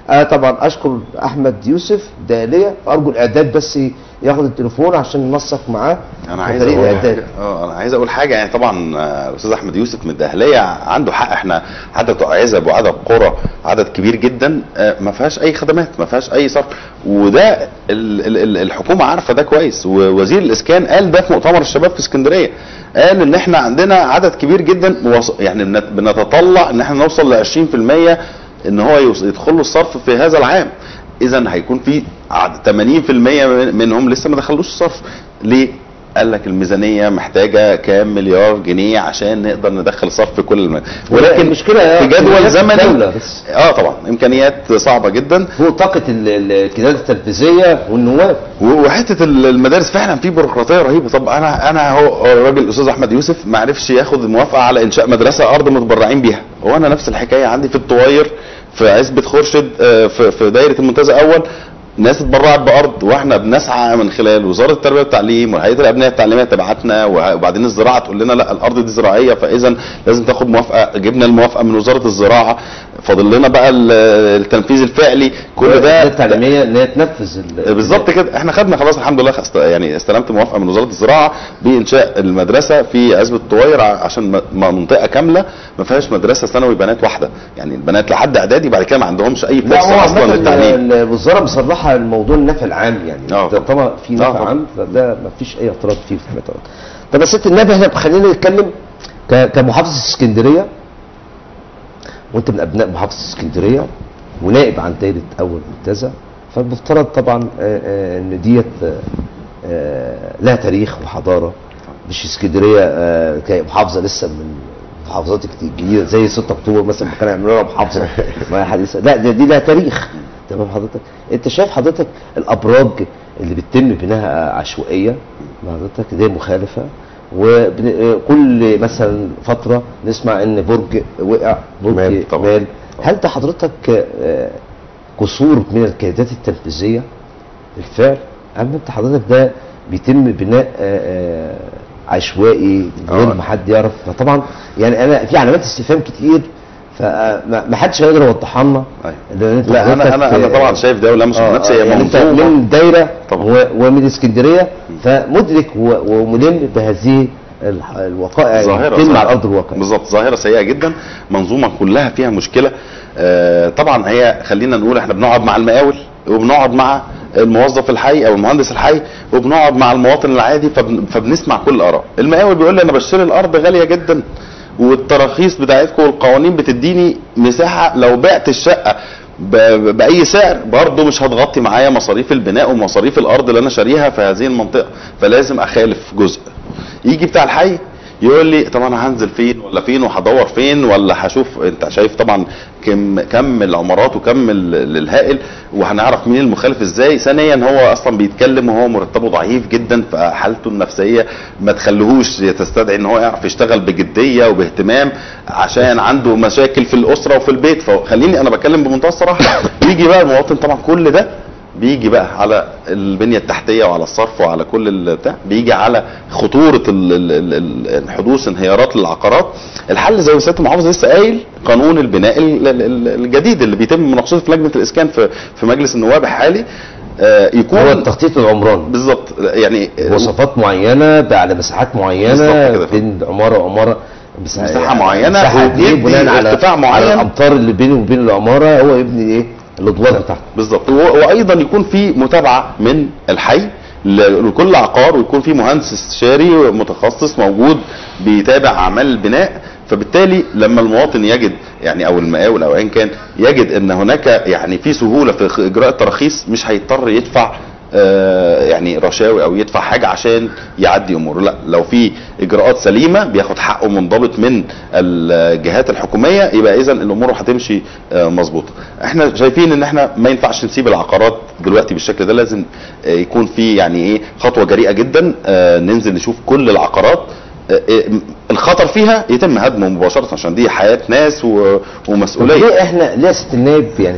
A: آه طبعا اشكر احمد يوسف داليه ارجو الاعداد بس ياخد التليفون عشان ننسق معاه
B: انا عايز
A: فريق
B: اقول
A: الاعداد
B: حاجه اه انا عايز اقول حاجه يعني طبعا آه، الاستاذ احمد يوسف من الدهليه عنده حق احنا عدد عزب وعدد قرى عدد كبير جدا آه، ما فيهاش اي خدمات ما فيهاش اي صرف وده ال- ال- ال- الحكومه عارفه ده كويس ووزير الاسكان قال ده في مؤتمر الشباب في اسكندريه قال ان احنا عندنا عدد كبير جدا وص- يعني بنت- بنتطلع ان احنا نوصل ل 20% ان هو يوص- يدخل له الصرف في هذا العام اذا هيكون في عد- 80% من- منهم لسه ما دخلوش الصرف ليه قال لك الميزانيه محتاجه كام مليار جنيه عشان نقدر ندخل صرف في كل الم... ولكن
A: المشكلة
B: في جدول
A: إمكانيات
B: زمني
A: الدولة بس.
B: اه طبعا امكانيات صعبه جدا
A: فوق طاقه ال- ال- الكتابات التنفيذيه والنواب
B: و- وحته ال- المدارس فعلا في بيروقراطيه رهيبه طب انا انا هو الراجل الاستاذ احمد يوسف ما عرفش ياخد الموافقه على انشاء مدرسه ارض متبرعين بيها هو انا نفس الحكايه عندي في الطواير في عزبه خورشيد آه، في في دايره المنتزه اول ناس اتبرعت بارض واحنا بنسعى من خلال وزاره التربيه والتعليم وهيئه الابنيه التعليميه تبعتنا وه- وبعدين الزراعه تقول لنا لا الارض دي زراعيه فاذا لازم تاخد موافقه جبنا الموافقه من وزاره الزراعه فاضل لنا بقى ال- التنفيذ الفعلي كل ده
A: التعليميه ان هي تنفذ ال-
B: بالظبط كده احنا خدنا خلاص الحمد لله است- يعني استلمت موافقه من وزاره الزراعه بانشاء المدرسه في عزبه الطوير ع- عشان م- م- منطقه كامله ما فيهاش مدرسه ثانوي بنات واحده يعني البنات لحد اعدادي بعد كده ما عندهمش اي
A: لا هو
B: فرصه اصلا
A: عامة
B: للتعليم
A: ال- الوزاره مصلحه الموضوع النفع العام يعني
B: آه
A: ده
B: طبعا.
A: طبعا في
B: آه
A: نفع
B: طبعا.
A: عام فده ما فيش اي اعتراض فيه في الاعتراض طب يا ست النبي احنا خلينا نتكلم ك- كمحافظه اسكندريه وانت من ابناء محافظه اسكندريه ونائب عن دايره اول منتزه فالمفترض طبعا آه، آه، ان ديت آه، آه، لها تاريخ وحضاره مش اسكندريه آه، كمحافظه لسه من المحافظات الجديده زي 6 اكتوبر مثلا كانوا يعملوا لها محافظه ما هي حديثه لا دي, دي لها تاريخ تمام حضرتك انت شايف حضرتك الابراج اللي بتتم بناها عشوائيه مع حضرتك دي مخالفه وكل مثلا فتره نسمع ان برج وقع برج
C: مال
A: مال,
B: طبعا.
A: مال. هل ده حضرتك آه، قصور من القيادات التنفيذيه بالفعل ام انت حضرتك ده بيتم بناء آه، آه، عشوائي من غير
B: آه.
A: ما حد يعرف فطبعا يعني انا في علامات استفهام كتير فما ما حدش هيقدر يوضحها لنا
B: أيوة.
A: لأن أنت
B: لا انا
A: حضرتك،
B: انا انا
A: آه،
B: طبعا شايف ده ولمس
A: آه،
B: نفسي
A: آه،
B: هي
A: يعني انت
B: منظومه
A: من دايره
B: طبعا.
A: و- ومن اسكندريه فمدرك و- وملم بهذه الح- الوقائع
B: ظاهرة
A: تتم
B: صحيح.
A: على ارض الواقع
B: بالظبط ظاهرة سيئة جدا منظومة كلها فيها مشكلة آه طبعا هي خلينا نقول احنا بنقعد مع المقاول وبنقعد مع الموظف الحي او المهندس الحي وبنقعد مع المواطن العادي فبن فبنسمع كل الاراء المقاول بيقول لي انا بشتري الارض غالية جدا والتراخيص بتاعتكم والقوانين بتديني مساحة لو بعت الشقة ب- باي سعر برضه مش هتغطي معايا مصاريف البناء ومصاريف الارض اللي انا شاريها في هذه المنطقه فلازم اخالف جزء يجي بتاع الحي يقول لي طب انا هنزل فين ولا فين وهدور فين ولا هشوف انت شايف طبعا كم كم العمارات وكم ال- الهائل وهنعرف مين المخالف ازاي ثانيا هو اصلا بيتكلم وهو مرتبه ضعيف جدا فحالته النفسيه ما تخليهوش تستدعي ان هو يعرف يشتغل بجديه وباهتمام عشان عنده مشاكل في الاسره وفي البيت فخليني انا بتكلم بمنتهى الصراحه يجي بقى المواطن طبعا كل ده بيجي بقى على البنيه التحتيه وعلى الصرف وعلى كل البتاع بيجي على خطوره ال- ال- ال- ال- حدوث انهيارات للعقارات الحل زي ما سياده المحافظ لسه قايل قانون البناء ال- ال- ال- الجديد اللي بيتم مناقشته في لجنه الاسكان في في مجلس النواب الحالي آه، يكون
A: هو التخطيط العمراني
B: بالظبط يعني
A: مواصفات معينه على مساحات معينه
B: بالظبط كده.
A: بين عماره وعماره مساحه,
B: مساحة معينة
A: مساحه قد ايه
B: وبيدي
A: بناء على
B: ارتفاع
A: على
B: معين.
A: الامطار اللي بينه وبين العماره هو يبني ايه الادوار بتاعته
B: بالظبط و- وايضا يكون في متابعه من الحي ل- لكل عقار ويكون في مهندس استشاري متخصص موجود بيتابع اعمال البناء فبالتالي لما المواطن يجد يعني او المقاول او ايا كان يجد ان هناك يعني في سهوله في خ- اجراء التراخيص مش هيضطر يدفع آه، يعني رشاوي او يدفع حاجه عشان يعدي اموره لا لو في اجراءات سليمه بياخد حقه منضبط من الجهات الحكوميه يبقى اذا الامور هتمشي آه، مظبوطه احنا شايفين ان احنا ما ينفعش نسيب العقارات دلوقتي بالشكل ده لازم آه، يكون في يعني ايه خطوه جريئه جدا آه، ننزل نشوف كل العقارات آه، آه، الخطر فيها يتم هدمه مباشره عشان دي حياه ناس و-
A: طب
B: ومسؤوليه
A: ليه احنا ليه يا ست النائب يعني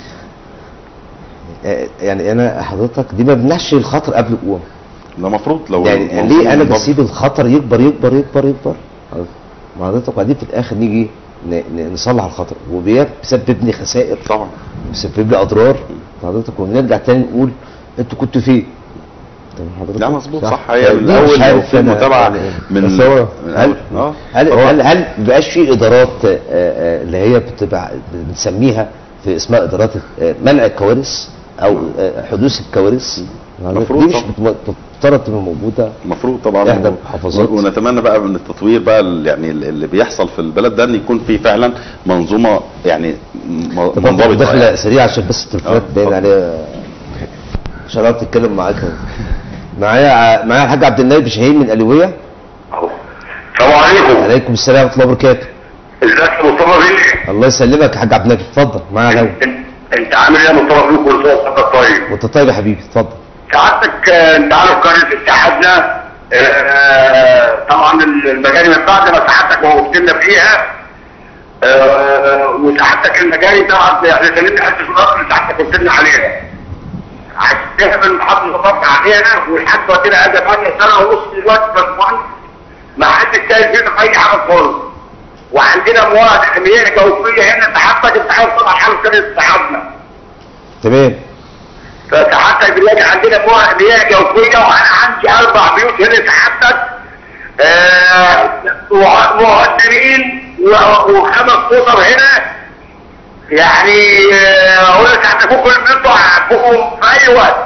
A: آه، يعني انا حضرتك دي ما بنحشي الخطر قبل القوم
B: ده المفروض لو
A: يعني
B: المنظومة
A: ليه انا
B: منضبطة.
A: بسيب الخطر يكبر يكبر يكبر يكبر مع حضرتك وبعدين في الاخر نيجي ن- ن- نصلح الخطا وبيسبب لي خسائر
B: طبعا
A: بيسبب لي اضرار حضرتك ونرجع تاني نقول انتوا كنتوا فين؟ تمام حضرتك
B: لا مظبوط صح
A: يعني
B: هي
A: دي
B: من
A: مش
B: اول لو
A: عارف
B: في
A: أنا
B: متابعه
A: يعني
B: من
C: بس هو-
B: من
A: هل
B: أول- اه
A: هل
C: هو-
A: هل هل مبقاش في ادارات آه، آه، اللي هي بتبقى بنسميها في اسمها ادارات آه، منع الكوارث او آه، حدوث الكوارث
B: مفروض
A: دي مش
B: طبعا.
A: بت- بتفترض تبقى موجوده
B: المفروض طبعا
A: إحدى
B: و-
A: المحافظات.
B: ونتمنى بقى من التطوير بقى ال- يعني ال- اللي بيحصل في البلد ده ان يكون في فعلا منظومه يعني م- منضبطه
A: داخله
B: يعني.
A: سريعه عشان بس التليفونات
B: آه،
A: باين
B: اتفضل.
A: عليها عشان اعرف تتكلم معاك معايا معايا الحاج عبد النبي شاهين من الويه
E: السلام عليكم
A: عليكم السلام ورحمه الله وبركاته
E: ازيك يا مصطفى بيه
A: الله يسلمك يا حاج عبد النبي اتفضل معايا لو
E: انت, انت عامل ايه يا مصطفى بيه كل سنه وانت طيب
A: وانت طيب يا حبيبي اتفضل
E: سعادتك آه، انت عارف قناه اتحادنا آه، طبعا المجاري من بعد ما سعادتك وقفتنا فيها آه، وسعادتك المجاري طبعا احنا كلمنا حته الاصل سعادتك قلت لنا عليها عشان تعمل محافظه ضبط علينا والحاج كده قاعد بقالنا سنه ونص دلوقتي باشمهندس ما حدش شايف فينا في اي حاجه خالص وعندنا مواد مياه جوفيه هنا سعادتك انت عارف طبعا حاله كانت اتحادنا
A: تمام
E: فسعادتك دلوقتي عندنا مياه مياه جوفيه وانا عندي اربع بيوت هنا سعادتك آه، مع- مقدمين و- وخمس قطر هنا يعني آه، اقول لك هتفوق كل بيوت هتفوقهم في اي وقت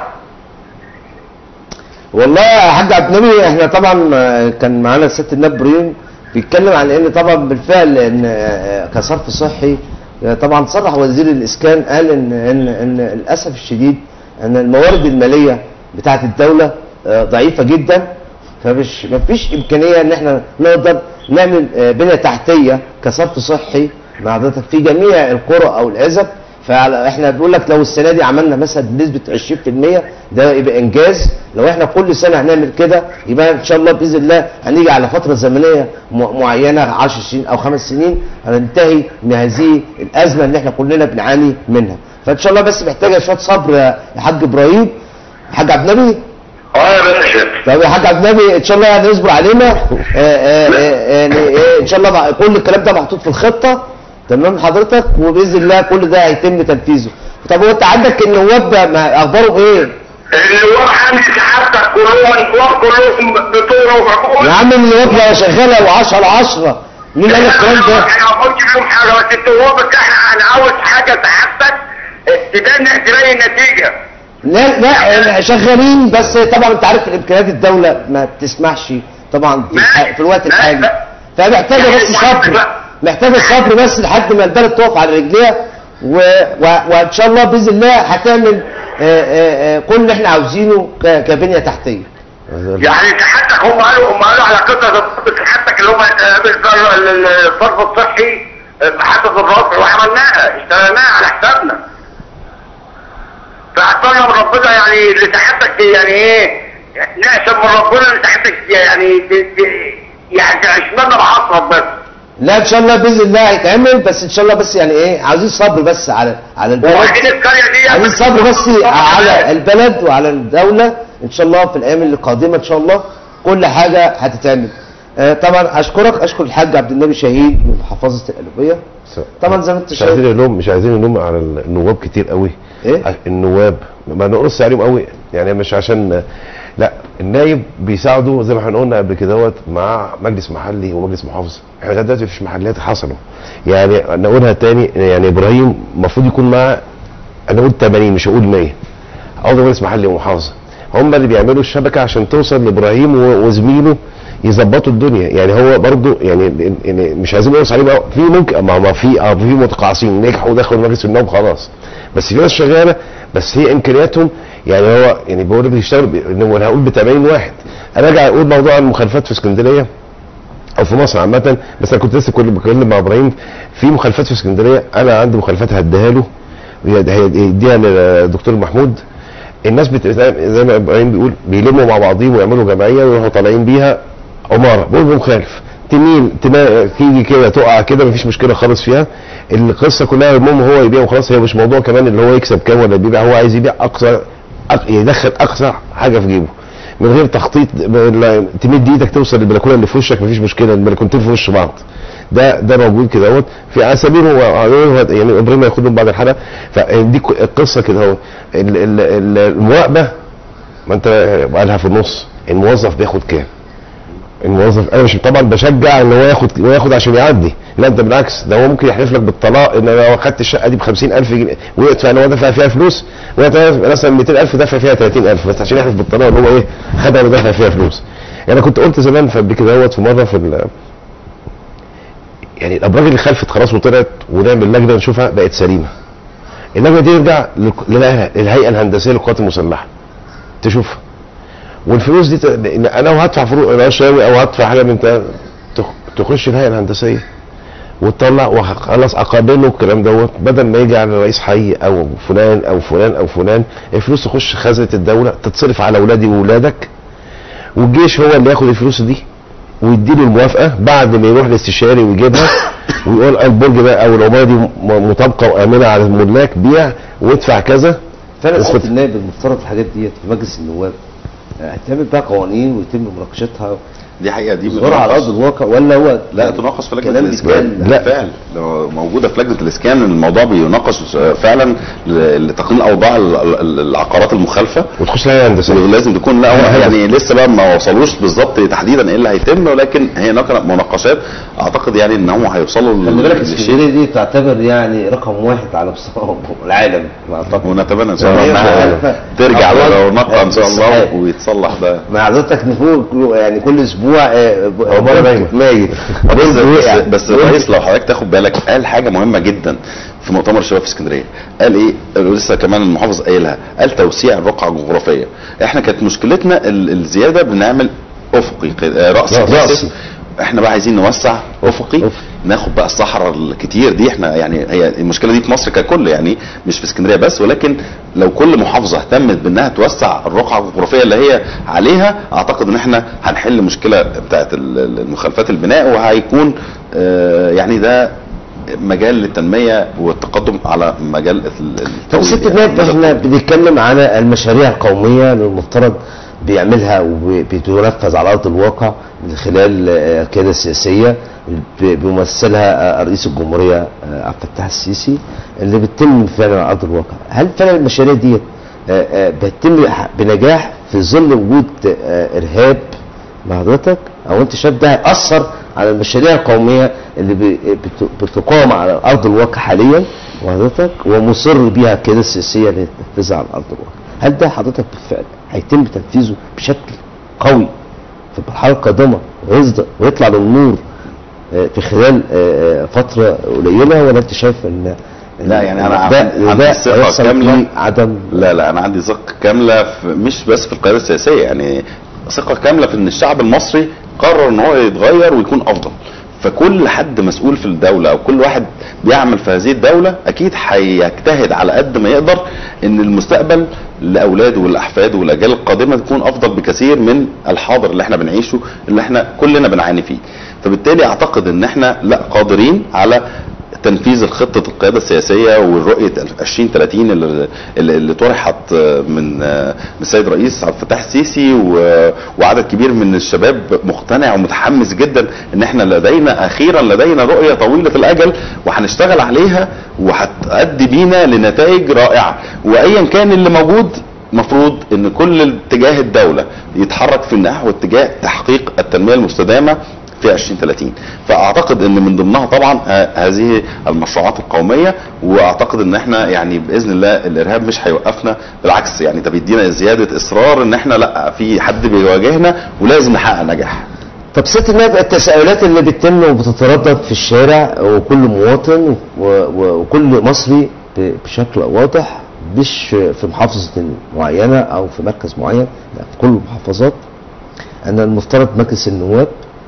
A: والله يا حاج عبد النبي احنا طبعا آه، كان معانا سياده النائب ابراهيم بيتكلم عن ان طبعا بالفعل ان آه، كصرف صحي آه، طبعا صرح وزير الاسكان قال ان ان ان للاسف الشديد ان الموارد الماليه بتاعه الدوله آه، ضعيفه جدا فمش مفيش امكانيه ان احنا نقدر نعمل آه، بنيه تحتيه كصرف صحي مع حضرتك في جميع القرى او العزب فاحنا بنقول لك لو السنه دي عملنا مثلا بنسبه 20% ده يبقى انجاز لو احنا كل سنه هنعمل كده يبقى ان شاء الله باذن الله هنيجي على فتره زمنيه م- معينه 10 سنين او خمس سنين هننتهي من هذه الازمه اللي احنا كلنا بنعاني منها فان شاء الله بس محتاجه شويه صبر يا حاج ابراهيم حاج عبد النبي
E: اه يا باشا
A: طب يا حاج عبد النبي ان شاء الله يعني اصبر علينا آه، آه، آه، يعني إيه، ان شاء الله بقى كل الكلام ده محطوط في الخطه تمام حضرتك وباذن الله كل ده هيتم تنفيذه طب وانت عندك النواب ده ما اخبارهم ايه؟
E: النواب عندي سعادتك كلهم النواب كلهم بطوله ومعقول
A: يا عم النواب ده شغاله و10 على 10 مين قال الكلام ده؟
E: انا ما قلتش فيهم حاجه بس النواب بتاعنا انا عاوز حاجه سعادتك تبان تبين النتيجه
A: لا لا شغالين بس طبعا انت عارف الامكانيات الدوله ما بتسمحش طبعا في, الح- في الوقت
E: لا،
A: الحالي
E: لا.
A: فمحتاجه
E: يعني
A: بس
E: سعادتك
A: صبر
E: بقى.
A: محتاجه صبر بس لحد ما البلد تقف على رجليها و... و... وان شاء الله باذن الله هتعمل آه، آه، آه، كل اللي احنا عاوزينه ك... كبنيه تحتيه
E: يعني سعادتك هم قالوا هم قالوا على قصه سعادتك اللي هم الصرف الصحي محطه الرفع وعملناها اشتغلناها على حسابنا فأتمنى من ربنا يعني اللي سعادتك يعني ايه نعشم من ربنا اللي سعادتك يعني ت- ت- يعني تعشمنا بحصرك بس
A: لا ان شاء الله باذن الله هيتعمل بس ان شاء الله بس يعني ايه عاوزين صبر بس على على البلد
E: وبعدين القريه دي
A: عايزين صبر بس على البلد وعلى الدولة ان شاء الله في الايام اللي قادمة ان شاء الله كل حاجة هتتعمل آه، طبعا اشكرك اشكر الحاج عبد النبي شهيد من محافظة القلوبية طبعا زي ما انت
C: مش عايزين
A: شايف
C: نلوم مش عايزين نلوم على النواب كتير قوي
A: ايه
C: النواب ما نقص عليهم قوي يعني مش عشان لا النايب بيساعده زي ما احنا قلنا قبل كده مع مجلس محلي ومجلس محافظ احنا لغايه دلوقتي مفيش محليات حصلوا يعني نقولها تاني يعني ابراهيم المفروض يكون مع انا اقول 80 مش هقول 100 عضو مجلس محلي ومحافظه هم اللي بيعملوا الشبكه عشان توصل لابراهيم و- وزميله يظبطوا الدنيا يعني هو برضو يعني, يعني مش عايزين نقص عليه بقى في ممكن ما ما في اه في متقاعسين نجحوا ودخلوا مجلس النواب خلاص بس في ناس شغاله بس هي امكانياتهم يعني هو يعني بقول لك بيشتغل ب- إنه انا هقول ب 80 واحد انا ارجع اقول موضوع المخالفات في اسكندريه او في مصر عامه بس انا كنت لسه كنت بتكلم مع ابراهيم في مخالفات في اسكندريه انا عندي مخالفات هديها له وهي- هيديها للدكتور محمود الناس بت... زي ما ابراهيم بيقول بيلموا مع بعضهم ويعملوا جمعيه ويروحوا طالعين بيها عماره بقول له مخالف تميل تما... تيجي كده تقع كده مفيش مشكله خالص فيها القصه كلها المهم هو يبيع وخلاص هي مش موضوع كمان اللي هو يكسب كام ولا بيبيع هو عايز يبيع اقصى أق... يدخل اقصى حاجه في جيبه من غير تخطيط لا- تمد ايدك توصل للبلكونه اللي في وشك مفيش مشكله البلكونتين في وش بعض ده ده موجود كده اهوت في على سبيل هو هو- يعني ابراهيم هياخدهم بعد الحلقه فدي ك- القصه كده اهو ال- ال- ال- المراقبه ما انت قالها في النص الموظف بياخد كام؟ الموظف انا مش طبعا بشجع ان هو ياخد وياخد عشان يعدي لا انت بالعكس ده هو ممكن يحلف لك بالطلاق ان انا لو خدت الشقه دي ب 50000 جنيه ويدفع ان هو دفع فيها فلوس ويدفع مثلا 200000 دفع فيها 30000 بس عشان يحلف بالطلاق ان هو ايه خدها ودفع فيها فلوس يعني انا كنت قلت زمان في قبل كده اهوت في مره في ال- يعني الابراج اللي خلفت خلاص وطلعت ونعمل لجنه نشوفها بقت سليمه اللجنه دي يرجع للك- للهيئه للهيئة الهندسيه للقوات المسلحه تشوفها والفلوس دي ت- انا لو هدفع فلوس رشاوي او هدفع حاجه من تا- تخ- تخش الهيئه الهندسيه وتطلع وخلاص اقابله الكلام دوت بدل ما يجي على رئيس حي او فلان او فلان او فلان الفلوس تخش خزنه الدوله تتصرف على اولادي واولادك والجيش هو اللي ياخد الفلوس دي ويديله الموافقه بعد ما يروح الاستشاري ويجيبها ويقول البرج ده او العماره دي م- مطابقه وامنه على الملاك بيع وادفع كذا
A: فعلا
C: اسكت.
A: سياده النائب المفترض الحاجات ديت في مجلس النواب آه، هتعمل بقى قوانين ويتم مناقشتها
B: دي حقيقه دي
A: ظهور على ارض الواقع ولا هو
B: لا تناقش في لجنه
A: كلام
B: الاسكان
A: بيتقال.
C: لا.
B: بالفعل لو موجوده في لجنه الاسكان الموضوع بيناقش فعلا ل- لتقنين اوضاع ال- ال- العقارات المخالفه
C: وتخش الهيئه الهندسيه
B: ولازم تكون لا
C: آه،
B: هو
C: هدف.
B: يعني لسه بقى ما وصلوش بالظبط تحديدا ايه اللي هيتم ولكن هي نق- مناقشات اعتقد يعني ان هم هيوصلوا
A: خلي بالك
B: للشيء
A: اسكندريه دي تعتبر يعني رقم واحد على مستوى العالم اعتقد
B: ونتمنى ان شاء الله
A: هي
B: انها
A: مخالفة.
B: ترجع
A: أولاً،
B: لو نقى ان شاء الله
A: الصحاب.
B: ويتصلح ده
A: مع حضرتك نفوق كل- يعني كل اسبوع آه، ب-
C: عقبال
A: بنك
C: دايما.
A: ميت
B: بس,
A: بنك وقع.
B: بس, بس الرئيس لو حضرتك تاخد بالك قال حاجه مهمه جدا في مؤتمر الشباب في اسكندريه قال ايه لسه كمان المحافظ قايلها قال توسيع الرقعه الجغرافيه احنا كانت مشكلتنا ال- الزياده بنعمل افقي ق- آه، راسي
C: رأسي.
B: رأسي. احنا بقى عايزين نوسع افقي
A: أفقي.
B: ناخد بقى الصحراء الكتير دي احنا يعني هي المشكله دي في مصر ككل يعني مش في اسكندريه بس ولكن لو كل محافظه اهتمت بانها توسع الرقعه الجغرافيه اللي هي عليها اعتقد ان احنا هنحل مشكله بتاعت ال- ال- المخالفات البناء وهيكون آه، يعني ده مجال للتنميه والتقدم على مجال ال-
A: طب
B: الطويل
A: ست
B: يعني.
A: النائب احنا بنتكلم على المشاريع القوميه اللي المفترض بيعملها وبتنفذ على ارض الواقع من خلال آه، القياده السياسيه ب- بيمثلها آه، رئيس الجمهوريه آه، عبد الفتاح السيسي اللي بتتم فعلا على ارض الواقع هل فعلا المشاريع ديت آه، آه، بتتم بنجاح في ظل وجود آه، ارهاب مع حضرتك او انت شايف ده هيأثر على المشاريع القوميه اللي ب- بت- بتقام على ارض الواقع حاليا وحضرتك ومصر بيها كده السياسيه لتنفيذها على ارض الواقع هل ده حضرتك بالفعل هيتم تنفيذه بشكل قوي في المرحله القادمه ويصدق ويطلع للنور آه، في خلال آه، آه، فتره قليله ولا انت شايف ان
B: لا، يعني أنا
A: ده
B: عندي- عندي
A: ده
B: ثقة
A: هيحصل
B: كاملة.
A: فيه عدم
B: لا لا انا عندي ثقه كامله في مش بس في القياده السياسيه يعني ثقه كامله في ان الشعب المصري قرر ان هو يتغير ويكون افضل فكل حد مسؤول في الدوله او كل واحد بيعمل في هذه الدوله اكيد هيجتهد على قد ما يقدر ان المستقبل لاولاده والاحفاد والاجيال القادمه تكون افضل بكثير من الحاضر اللي احنا بنعيشه اللي احنا كلنا بنعاني فيه فبالتالي اعتقد ان احنا لا قادرين على تنفيذ الخطة القيادة السياسية والرؤية 2030 اللي, اللي اللي طرحت من من السيد رئيس عبد الفتاح السيسي و- وعدد كبير من الشباب مقتنع ومتحمس جدا ان احنا لدينا اخيرا لدينا رؤية طويلة الاجل وهنشتغل عليها وهتؤدي بينا لنتائج رائعة وايا كان اللي موجود مفروض ان كل اتجاه الدولة يتحرك في نحو اتجاه تحقيق التنمية المستدامة في 2030 فاعتقد ان من ضمنها طبعا ه- هذه المشروعات القوميه واعتقد ان احنا يعني باذن الله الارهاب مش هيوقفنا بالعكس يعني ده بيدينا زياده اصرار ان احنا لا في حد بيواجهنا ولازم نحقق نجاح
A: طب ست النائب التساؤلات اللي بتتم وبتتردد في الشارع وكل مواطن و- و- وكل مصري ب- بشكل واضح مش في محافظة معينة أو في مركز معين لا في كل المحافظات أن المفترض مجلس النواب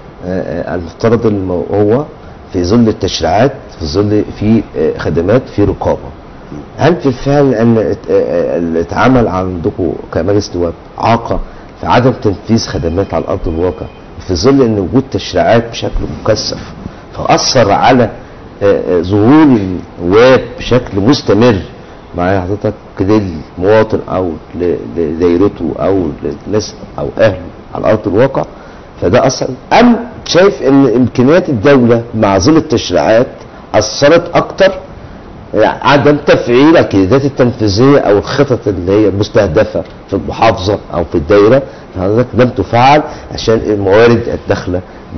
A: آه، آه، المفترض إن هو في ظل التشريعات في ظل في آه، خدمات في رقابة هل بالفعل ان ات- آه، اللي اتعمل عندكم كمجلس نواب عاقه في عدم تنفيذ خدمات على ارض الواقع في ظل ان وجود تشريعات بشكل مكثف فاثر على آه، آه، ظهور النواب بشكل مستمر مع حضرتك للمواطن او ل- لدايرته او للناس او اهله على ارض الواقع فده اثر ام شايف ان امكانيات الدوله مع ظل التشريعات اثرت اكتر يعني عدم تفعيل الكيادات التنفيذيه او الخطط اللي هي المستهدفه في المحافظه او في الدايره حضرتك لم تفعل عشان الموارد الداخله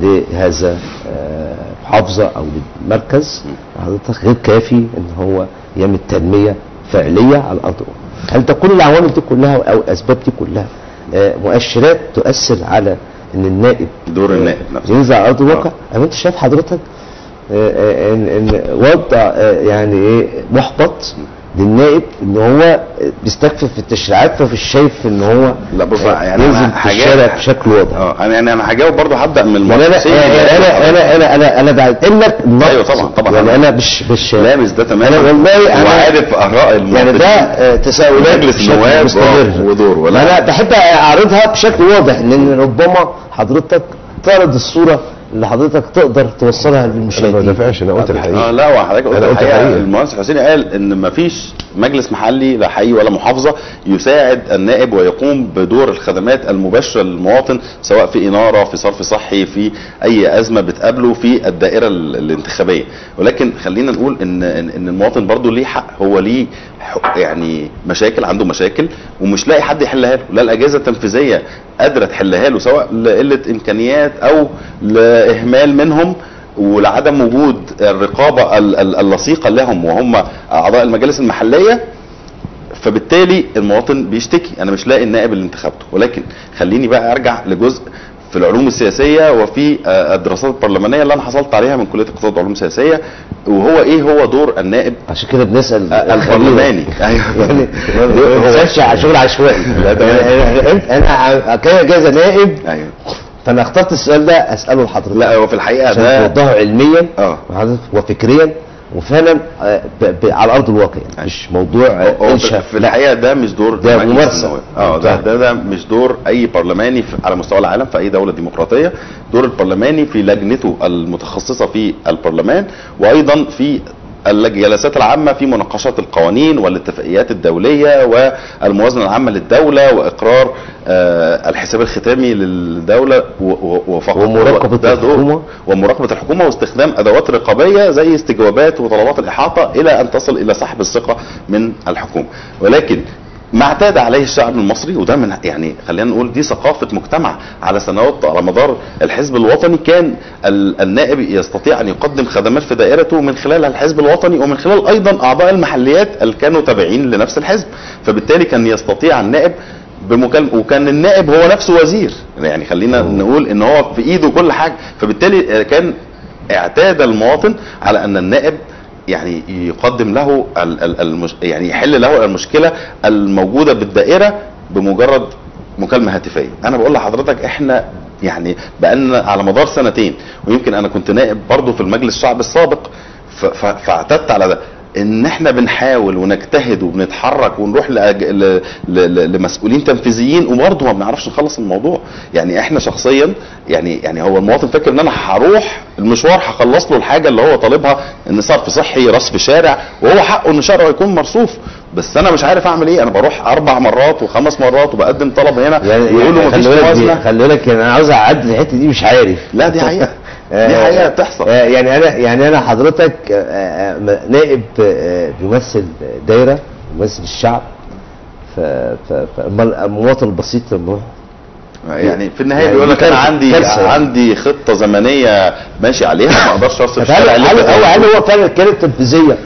A: لهذا آه، محافظه او للمركز حضرتك غير كافي ان هو يعمل تنميه فعليه على الارض هل تكون العوامل دي كلها او الاسباب دي كلها آه، مؤشرات تؤثر على ان النائب
B: دور النائب نفسه
A: ينزل على ارض الواقع اما انت شايف حضرتك آه، آه، ان ان وضع آه، يعني ايه محبط للنائب ان هو بيستكفي في التشريعات فمش شايف ان هو
B: لا بص
A: آه،
B: يعني
A: ينزل
B: أنا
A: في
B: هجاوب-
A: الشارع بشكل واضح
B: اه انا يعني انا هجاوب برضه هبدا من
A: يعني انا
B: المؤسسين
A: يعني انا انا انا انا انا بعد لك النقد.
B: أيوة طبعا- طبعا.
A: يعني انا مش مش
B: لامس ده تماما
A: انا والله انا
B: وعارف اراء المواطنين
A: يعني ده آه، تساؤلات
B: مجلس
A: بشكل
B: النواب
A: مستمر
B: آه، ودوره ولا
A: انا بحب اعرضها بشكل واضح ان ربما حضرتك تعرض الصوره اللي حضرتك تقدر توصلها
C: انا ما
A: للمشاهدين
C: بدافعش انا قلت
B: اه
C: الحقيقه
B: لا وحضرتك قلت
C: أنا قلت
B: الحقيقه
C: الحقيقة.
B: المهندس حسين قال ان مفيش مجلس محلي لا حي ولا محافظه يساعد النائب ويقوم بدور الخدمات المباشره للمواطن سواء في اناره في صرف صحي في اي ازمه بتقابله في الدائره ال- الانتخابيه ولكن خلينا نقول ان ان إن المواطن برضه ليه حق هو ليه حق- يعني مشاكل عنده مشاكل ومش لاقي حد يحلها له لا الاجهزه التنفيذيه قادره تحلها له سواء لقله امكانيات او لاهمال منهم ولعدم وجود الرقابه ال- ال- اللصيقه لهم وهم اعضاء المجالس المحليه فبالتالي المواطن بيشتكي انا مش لاقي النائب اللي انتخبته ولكن خليني بقى ارجع لجزء في العلوم السياسيه وفي آه، الدراسات البرلمانيه اللي انا حصلت عليها من كليه اقتصاد وعلوم سياسيه وهو ايه هو دور النائب
A: عشان كده بنسال
B: آه، البرلماني
A: يعني
B: ايوه
A: ما بنسالش على شغل عشوائي
B: لا، تمام.
A: يعني انا انا كان جايزه نائب
B: ايوه
A: فانا اخترت السؤال ده اساله لحضرتك
B: لا هو في الحقيقه
A: عشان
B: ده
A: توضحه علميا
B: اه
A: وحضرتك وفكريا وفعلا آه، ب- ب- على ارض الواقع يعني مش موضوع آه،
B: هو
A: انشاء
B: في الحقيقه ده مش دور
A: ده
B: مجلس
A: ممارسة.
B: النواب. اه ده, ده ده مش دور اي برلماني في على مستوى العالم في اي دوله ديمقراطيه دور البرلماني في لجنته المتخصصه في البرلمان وايضا في الجلسات العامة في مناقشات القوانين والاتفاقيات الدولية والموازنة العامة للدولة وإقرار آه، الحساب الختامي للدولة و- و- وفقط
A: ومراقبة
B: ده دور.
A: الحكومة.
B: ومراقبة الحكومة واستخدام أدوات رقابية زي استجوابات وطلبات الإحاطة إلى أن تصل إلى سحب الثقة من الحكومة ولكن ما اعتاد عليه الشعب المصري وده من يعني خلينا نقول دي ثقافه مجتمع على سنوات على مدار الحزب الوطني كان ال- النائب يستطيع ان يقدم خدمات في دائرته من خلال الحزب الوطني ومن خلال ايضا اعضاء المحليات اللي كانوا تابعين لنفس الحزب فبالتالي كان يستطيع النائب بمكالمة وكان النائب هو نفسه وزير يعني خلينا نقول ان هو في ايده كل حاجه فبالتالي كان اعتاد المواطن على ان النائب يعني يقدم له ال- ال- المش... يعني يحل له المشكله الموجوده بالدائره بمجرد مكالمه هاتفيه انا بقول لحضرتك احنا يعني بقالنا على مدار سنتين ويمكن انا كنت نائب برضه في المجلس الشعبي السابق ف... ف... فاعتدت على ده ان احنا بنحاول ونجتهد وبنتحرك ونروح لأج... ل... ل... ل... لمسؤولين تنفيذيين وبرضه ما بنعرفش نخلص الموضوع يعني احنا شخصيا يعني يعني هو المواطن فاكر ان انا هروح المشوار هخلص له الحاجه اللي هو طالبها ان صرف صحي رصف شارع وهو حقه ان شارعه يكون مرصوف بس انا مش عارف اعمل ايه انا بروح اربع مرات وخمس مرات وبقدم طلب هنا
A: يعني
B: ويقولوا
A: يعني
B: مفيش
A: خلي بالك دي-
B: موازنه
A: خلي بالك يعني انا عاوز اعدي الحته دي مش عارف
B: لا دي حقيقه دي
A: آه،
B: حقيقه بتحصل
A: آه، يعني انا يعني انا حضرتك آه، آه، م- نائب آه، بيمثل دايره بيمثل الشعب ف ف ف- أمال المواطن البسيط لما يروح
B: يعني في النهايه
A: يعني
B: بيقول لك
A: دي
B: انا
A: كارثة-
B: عندي
A: كارثة يعني.
B: عندي خطه زمنيه ماشي عليها ما اقدرش اصرف
A: طب هل
B: الشارع اللي
A: هل
B: أنت
A: هو هل
B: بتقوله.
A: هو فعلا كانت تنفيذيه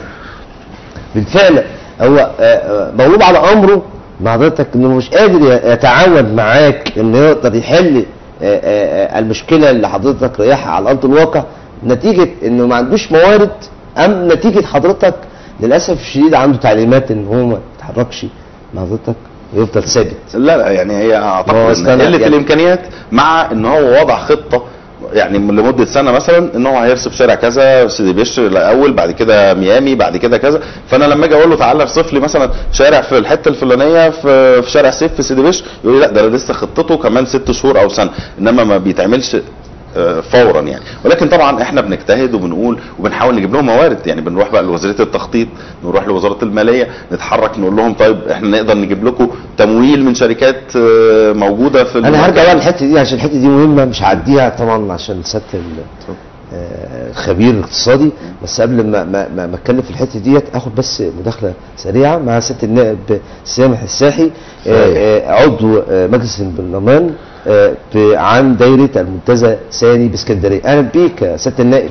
A: بالفعل هو آه، آه، مغلوب على امره مع حضرتك انه مش قادر ي- يتعاون معاك انه يقدر يحل آه، آه، آه، المشكله اللي حضرتك رايحها على ارض الواقع نتيجه انه ما عندوش موارد ام نتيجه حضرتك للاسف الشديد عنده تعليمات ان هو ما يتحركش مع حضرتك ويفضل ثابت
B: لا لا يعني هي
A: ما هو
B: اعتقد ان
A: استنى،
B: قله
A: يعني-
B: الامكانيات مع ان هو وضع خطه يعني لمده سنه مثلا ان هو هيرسم شارع كذا سيدي بشر الاول بعد كده ميامي بعد كده كذا فانا لما اجي اقول له تعالى ارصف لي مثلا شارع في الحته الفلانيه في في شارع سيف في سيدي بشر يقول لي لا ده لسه خطته كمان ست شهور او سنه انما ما بيتعملش آه، فورا يعني ولكن طبعا احنا بنجتهد وبنقول وبنحاول نجيب لهم موارد يعني بنروح بقى لوزاره التخطيط نروح لوزاره الماليه نتحرك نقول لهم طيب احنا نقدر نجيب لكم تمويل من شركات آه، موجوده في
A: انا
B: المجال.
A: هرجع بقى للحته دي عشان الحته دي مهمه مش هعديها طبعا عشان سياده ال- آه، الخبير الاقتصادي بس قبل ما ما ما ما اتكلم في الحته ديت اخد بس مداخله سريعه مع سياده النائب سامح الساحي آه، آه، عضو آه، مجلس البرلمان آه، في عن دايره المنتزه ثاني باسكندريه اهلا بيك يا سياده النائب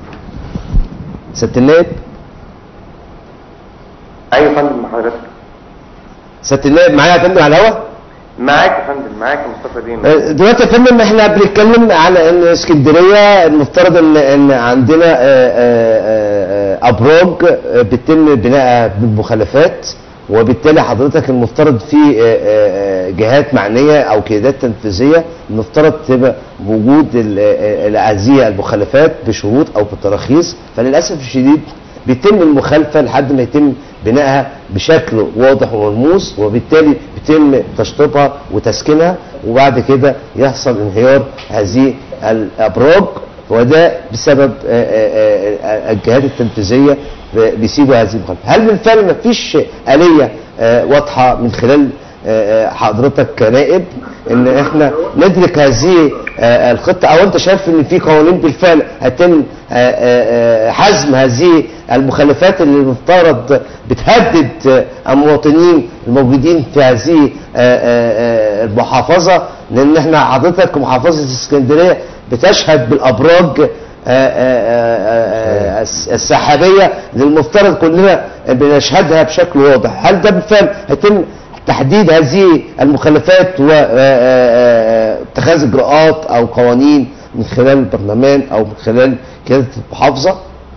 A: سياده النائب
F: ايوه يا فندم مع حضرتك
A: سياده النائب معايا يا فندم على الهوا
F: معاك يا فندم معاك يا مصطفى دينا
A: دلوقتي يا فندم احنا بنتكلم على ان اسكندريه المفترض ان ان عندنا آه، آه، آه، ابراج آه، بيتم بنائها بالمخالفات وبالتالي حضرتك المفترض في آه، آه، آه، جهات معنيه او قيادات تنفيذيه المفترض تبقى بوجود ال- آه، آه، هذه المخالفات بشروط او بتراخيص فللاسف الشديد بيتم المخالفه لحد ما يتم بنائها بشكل واضح وملموس وبالتالي بيتم تشطيبها وتسكينها وبعد كده يحصل انهيار هذه الابراج وده بسبب آه، آه، آه، الجهات التنفيذيه بيسيبوا هذه المخالفه هل بالفعل ما فيش اليه آه، واضحه من خلال آه، آه، حضرتك كنائب ان احنا ندرك هذه آه، الخطه او انت شايف ان في قوانين بالفعل هيتم آه، آه، آه، حزم هذه المخالفات اللي المفترض بتهدد آه، المواطنين الموجودين في هذه آه، آه، آه، المحافظه لان احنا حضرتك محافظه اسكندريه بتشهد بالابراج آه، آه، آه، آه، السحابيه اللي المفترض كلنا بنشهدها بشكل واضح هل ده بالفعل هيتم تحديد هذه المخالفات واتخاذ اجراءات او قوانين من خلال البرلمان او من خلال قياده المحافظه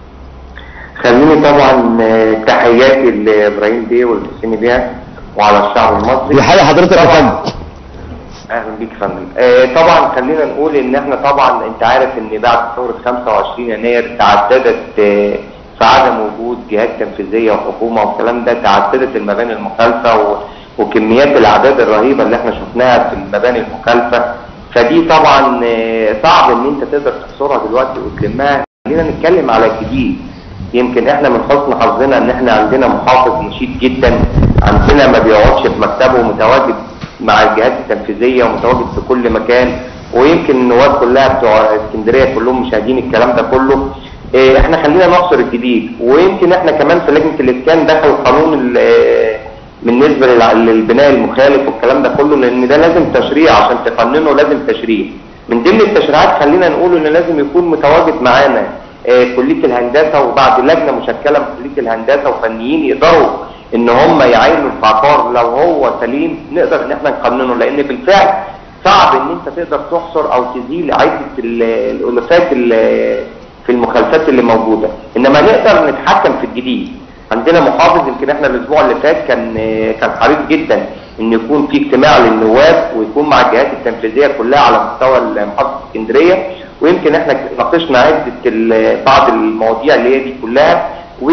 F: خليني طبعا آه، تحياتي لابراهيم بيه والحسيني بيه وعلى الشعب المصري
A: دي حاجه حضرتك يا
F: طبعاً.
A: فندم
F: اهلا بيك يا فندم آه طبعا خلينا نقول ان احنا طبعا انت عارف ان بعد ثوره 25 يناير تعددت آه في عدم وجود جهات تنفيذيه وحكومه والكلام ده تعددت المباني المخالفه و... وكميات الاعداد الرهيبه اللي احنا شفناها في المباني المخالفه فدي طبعا آه صعب ان انت تقدر تحصرها دلوقتي وتلمها خلينا نتكلم على الجديد يمكن احنا من حسن حظنا ان احنا عندنا محافظ نشيط جدا عندنا ما بيقعدش في مكتبه متواجد مع الجهات التنفيذيه ومتواجد في كل مكان ويمكن النواب كلها بتوع اسكندريه كلهم مشاهدين الكلام ده كله إيه، احنا خلينا نحصر الجديد ويمكن احنا كمان في لجنه الاسكان دخل قانون ال- آه، بالنسبه للع- للبناء المخالف والكلام ده كله لان ده لازم تشريع عشان تقننه لازم تشريع من ضمن التشريعات خلينا نقول ان لازم يكون متواجد معانا آه، كليه الهندسه وبعد لجنه مشكله من كليه الهندسه وفنيين يقدروا ان هم يعينوا العقار لو هو سليم نقدر ان احنا نقننه لان بالفعل صعب ان انت تقدر تحصر او تزيل عده ال- الالوفات ال- في المخالفات اللي موجوده انما نقدر نتحكم في الجديد عندنا محافظ يمكن احنا الاسبوع اللي فات كان كان حريص جدا ان يكون في اجتماع للنواب ويكون مع الجهات التنفيذيه كلها على مستوى محافظه اسكندريه ويمكن احنا ناقشنا عده ال- بعض المواضيع اللي هي دي كلها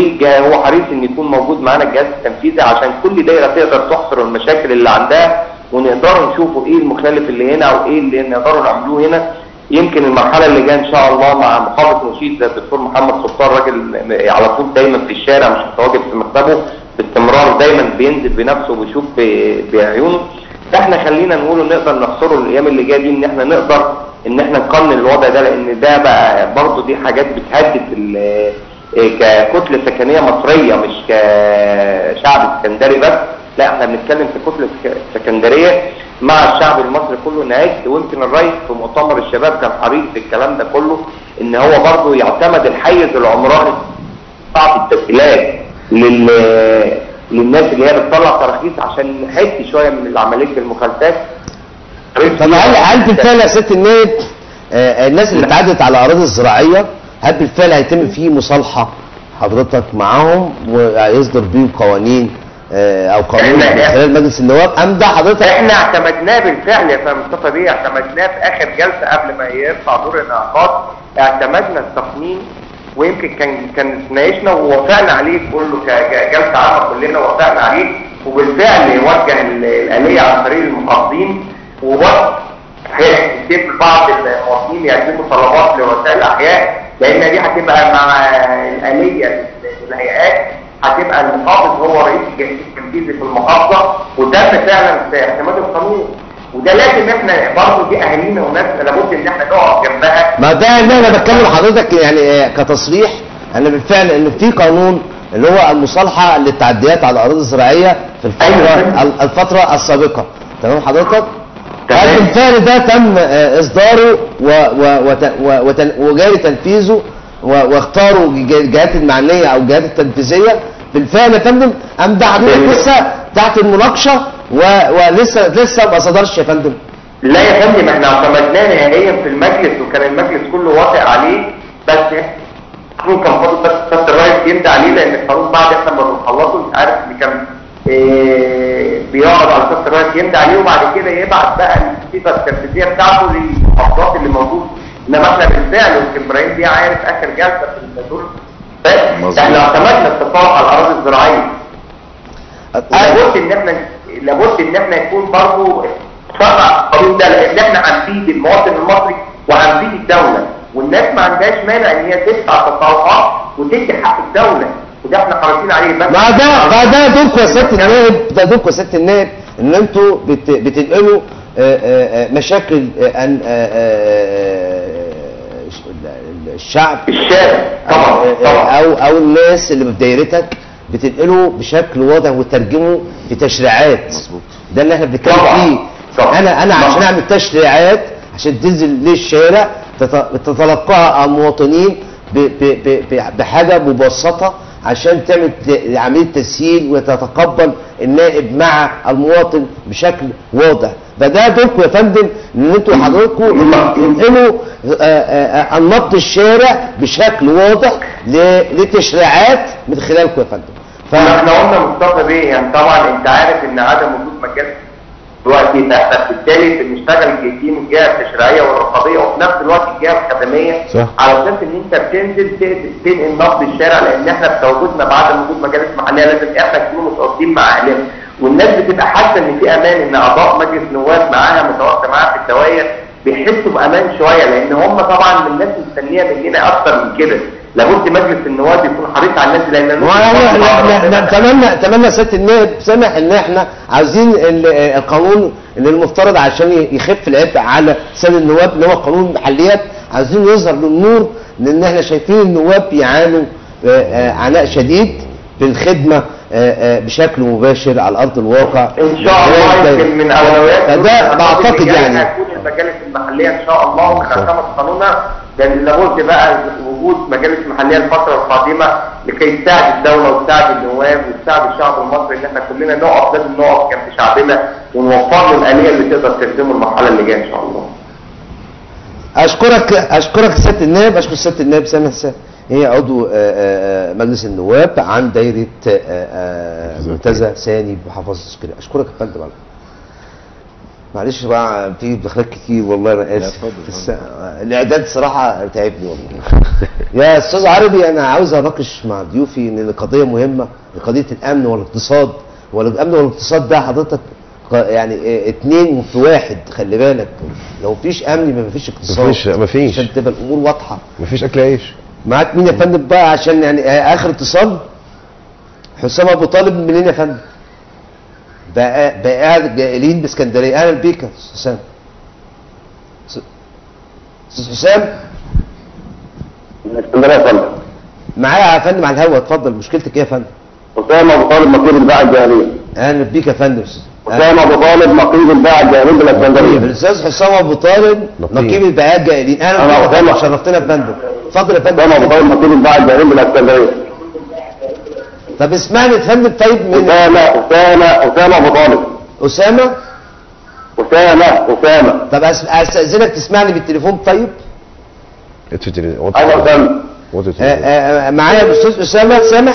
F: وهو حريص ان يكون موجود معانا الجهاز التنفيذي عشان كل دايره تقدر تحصر المشاكل اللي عندها ونقدر نشوفوا ايه المخالف اللي هنا او ايه اللي نقدروا نعملوه هنا يمكن المرحله اللي جايه ان شاء الله مع محافظ نشيط زي الدكتور محمد سلطان راجل م- على طول دايما في الشارع مش متواجد في مكتبه باستمرار دايما بينزل بنفسه وبيشوف ب- بعيونه فاحنا خلينا نقول نقدر نحصره الايام اللي جايه دي ان احنا نقدر ان احنا نقنن الوضع ده لان ده بقى برضه دي حاجات بتهدد ال- إيه ككتله سكنيه مصريه مش كشعب اسكندري بس لا احنا بنتكلم ككتله سك- سكندريه مع الشعب المصري كله نعد ويمكن الرئيس في مؤتمر الشباب كان حريص الكلام ده كله ان هو برضه يعتمد الحيز العمراني بعض التسهيلات لل للناس اللي هي بتطلع تراخيص عشان نحد شويه من عمليه المخالفات
A: طب هل هل بالفعل يا سياده النائب آه، الناس اللي اتعدت على الاراضي الزراعيه هل بالفعل هيتم فيه مصالحه حضرتك معاهم ويصدر بيهم قوانين آه، او قانون من
F: إحنا-
A: خلال مجلس النواب ام ده حضرتك
F: احنا اعتمدناه بالفعل يا فندم مصطفى بيه اعتمدناه في اخر جلسه قبل ما يرفع دور الانعقاد اعتمدنا التصميم ويمكن كان كان اتناقشنا ووافقنا عليه كله كجلسه عامه كلنا وافقنا عليه وبالفعل وجه ال- الاليه عن طريق المحافظين ووقت يتم بعض المواطنين يقدموا طلبات لوسائل الاحياء لان دي هتبقى مع الاليه للهيئات هتبقى المحافظ هو رئيس الجهاز التنفيذي في المحافظه وده فعلا في اعتماد القانون وده لازم احنا برضه دي اهالينا وناس لابد ان احنا نقف جنبها
A: ما ده اللي انا بتكلم حضرتك يعني آه، كتصريح ان بالفعل ان في قانون اللي هو المصالحه للتعديات على الاراضي الزراعيه في الفتره
F: أيوة.
A: ال- الفتره السابقه تمام حضرتك
F: تمام.
A: هل بالفعل ده تم آه، اصداره و و وت- و وتن- وجاري تنفيذه و- واختاروا الج- الجهات المعنيه او الجهات التنفيذيه بالفعل يا فندم ام ده حضرتك لسه تحت المناقشه و- ولسه لسه ما صدرش يا فندم
F: لا يا فندم احنا اعتمدناه نهائيا في المجلس وكان المجلس كله وافق عليه بس القانون كان فاضل بس سياده الرئيس يمضي عليه لان القانون بعد احنا ما بنخلصه انت عارف ان كان اه بيقعد على سياده الرئيس يمضي عليه وبعد كده يبعت بقى الصفه التنفيذيه بتاعته للمحافظات اللي موجوده انما احنا بالفعل ويمكن ابراهيم دي عارف اخر جلسه في الدور
B: مظبوط.
F: احنا اعتمدنا التصالح على الاراضي الزراعيه لابد ان احنا لابد ان احنا يكون برضه فرع القانون ده لان احنا هنفيد المواطن المصري وهنفيد الدوله والناس ما عندهاش مانع ان هي تدفع تصالحات وتدي حق الدوله وده احنا حريصين عليه بس
A: ما ده ما ده دوركم يا سياده النائب ده دوركم يا سياده النائب ان انتوا بت بتنقلوا آه، آه، آه، مشاكل آه، أن- آه، آه، آه، الشعب
F: الشارع طبعا
A: آه، آه،
F: طبعا
A: او او الناس اللي في دايرتك بتنقله بشكل واضح وترجمه في تشريعات
B: مظبوط.
A: ده اللي احنا بنتكلم
F: طبعا.
A: فيه
F: طبعا.
A: انا انا عشان
F: طبعا.
A: اعمل تشريعات عشان تنزل للشارع تت- تتلقاها المواطنين ب- ب- ب- ب- بحاجه مبسطه عشان تعمل ت- عمليه تسهيل وتتقبل النائب مع المواطن بشكل واضح فده دوركم يا فندم ان انتوا حضراتكم تنقلوا آه، آه، آه، النبض الشارع بشكل واضح ل- لتشريعات من خلالكم يا فندم ف...
F: فاحنا قلنا مصطفى بيه يعني طبعا انت عارف ان عدم وجود مجال دلوقتي احنا بالتالي بنشتغل في الجهه التشريعيه والرقابيه وفي نفس الوقت الجهه الخدميه
C: صح.
F: على اساس ان انت بتنزل ت- تنقل نبض الشارع لان احنا بتواجدنا بعدم وجود مجالس محليه لازم احنا نكون متواجدين مع اهلنا والناس بتبقى حاسه ان في امان ان اعضاء مجلس نواب معاها متواجده معاها في الدوائر بيحسوا بامان شويه لان هم طبعا من الناس مستنيه مننا اكتر من كده لابد مجلس النواب يكون حريص على الناس لان الناس
A: واحنا نتمنى نتمنى سياده النائب سامح ان احنا عاوزين ال- القانون اللي المفترض عشان يخف العبء على سن النواب اللي هو قانون المحليات عاوزين يظهر للنور لان احنا شايفين النواب بيعانوا آه، آه، عناء شديد في الخدمه آه، آه، بشكل مباشر على ارض الواقع
F: ان شاء الله يمكن من اولويات
A: فده بعتقد يعني
F: هتكون المجالس المحليه ان شاء الله ومن اعتمد قانونها لان لابد بقى وجود مجالس محليه الفتره القادمه لكي تساعد الدوله وتساعد النواب وتساعد الشعب المصري ان احنا كلنا نقف لازم نقف جنب شعبنا ونوفر له الاليه اللي تقدر تخدمه المرحله اللي جايه ان شاء الله.
A: اشكرك اشكرك سياده النائب اشكر سياده النائب سامح سا- هي عضو آه، آه، آه، مجلس النواب عن دايره آه، آه، منتزه ثاني بمحافظه اسكندريه اشكرك يا فندم على معلش بقى في دخلات كتير والله انا اسف بس آه، الاعداد صراحه تعبني والله يا استاذ عربي انا عاوز اناقش مع ضيوفي ان القضيه مهمه قضيه الامن والاقتصاد والامن والاقتصاد ده حضرتك ق- يعني آه، اتنين في واحد خلي بالك لو مفيش امن يبقى مفيش اقتصاد
C: مفيش- مفيش.
A: عشان تبقى الامور واضحه
C: مفيش اكل عيش
A: معاك مين يا فندم بقى عشان يعني آه، اخر اتصال حسام ابو طالب منين يا فندم بقى بقى قاعد جائلين باسكندريه اهلا بيك يا استاذ حسام س- استاذ حسام
E: اسكندريه يا فندم
A: معايا يا فندم على الهوا اتفضل مشكلتك ايه يا فندم
E: اسامه ابو طالب نقيب الباعة الجاهليه
A: اهلا بيك يا فندم
E: اسامه ابو طالب نقيب الباعة الجاهلين بالاسكندريه
A: الاستاذ حسام ابو طالب
C: نقيب.
A: نقيب البيعات جائلين اهلا
E: أنا
A: بيك يا فندم
E: أسامة.
A: شرفتنا يا فندم اتفضل يا
E: اسامه ابو
A: فندم
E: طالب نقيب الباعة الجاهلين بالاسكندريه
A: طب اسمعني يا فندم طيب من
E: اسامه اسامه اسامه ابو طالب
A: اسامه
E: اسامه اسامه
A: طب أس- استاذنك تسمعني بالتليفون طيب
C: اطفي التلفزيون وطي
E: ايوه
C: التلفزيون.
E: اسامه
C: وطي
A: آه،
C: التلفزيون.
A: آه، آه، معايا الاستاذ اسامه سامح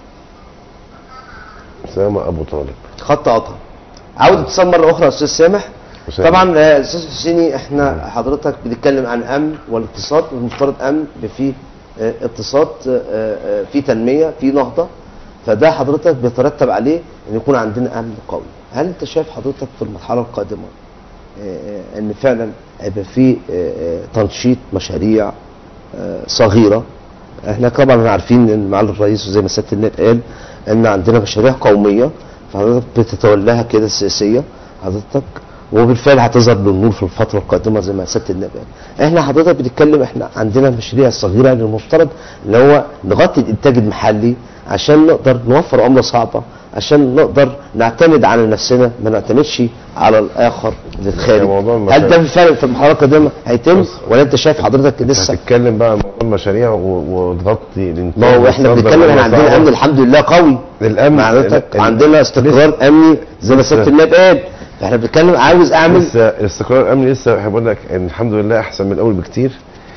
C: اسامه ابو طالب
A: خط قطع عاود اتصال مره اخرى يا استاذ سامح
C: أسامة.
A: طبعا آه، استاذ حسيني احنا حضرتك بنتكلم عن امن والاقتصاد والمفترض امن في آه، اقتصاد آه، آه، في تنميه في نهضه فده حضرتك بيترتب عليه ان يكون عندنا امن قوي هل انت شايف حضرتك في المرحله القادمه آه، ان فعلا هيبقى في آه، آه، تنشيط مشاريع آه، صغيره احنا طبعا عارفين ان معالي الرئيس وزي ما سياده النائب قال ان عندنا مشاريع قوميه فحضرتك بتتولاها كده السياسيه حضرتك وبالفعل هتظهر للنور في الفتره القادمه زي ما سياده النائب قال احنا حضرتك بنتكلم احنا عندنا المشاريع الصغيره اللي المفترض اللي هو نغطي الانتاج المحلي عشان نقدر نوفر عمله صعبه عشان نقدر نعتمد على نفسنا ما نعتمدش على الاخر للخارج
C: موضوع
A: هل ده
C: المشاريع.
A: بالفعل في المرحله القادمه هيتم
C: بص.
A: ولا انت شايف حضرتك لسه
C: هتتكلم بقى عن موضوع المشاريع و- وتغطي الانتاج
A: ما هو احنا
C: والصادر
A: بنتكلم احنا عندنا
C: والمصادر.
A: امن الحمد لله قوي
C: الامن
A: مع حضرتك
C: ال- ال-
A: عندنا استقرار امني زي ما
C: لسه-
A: سياده النائب قال فاحنا بنتكلم عاوز اعمل
C: لسه الاستقرار الامني لسه بقول لك إن الحمد لله احسن من الاول بكتير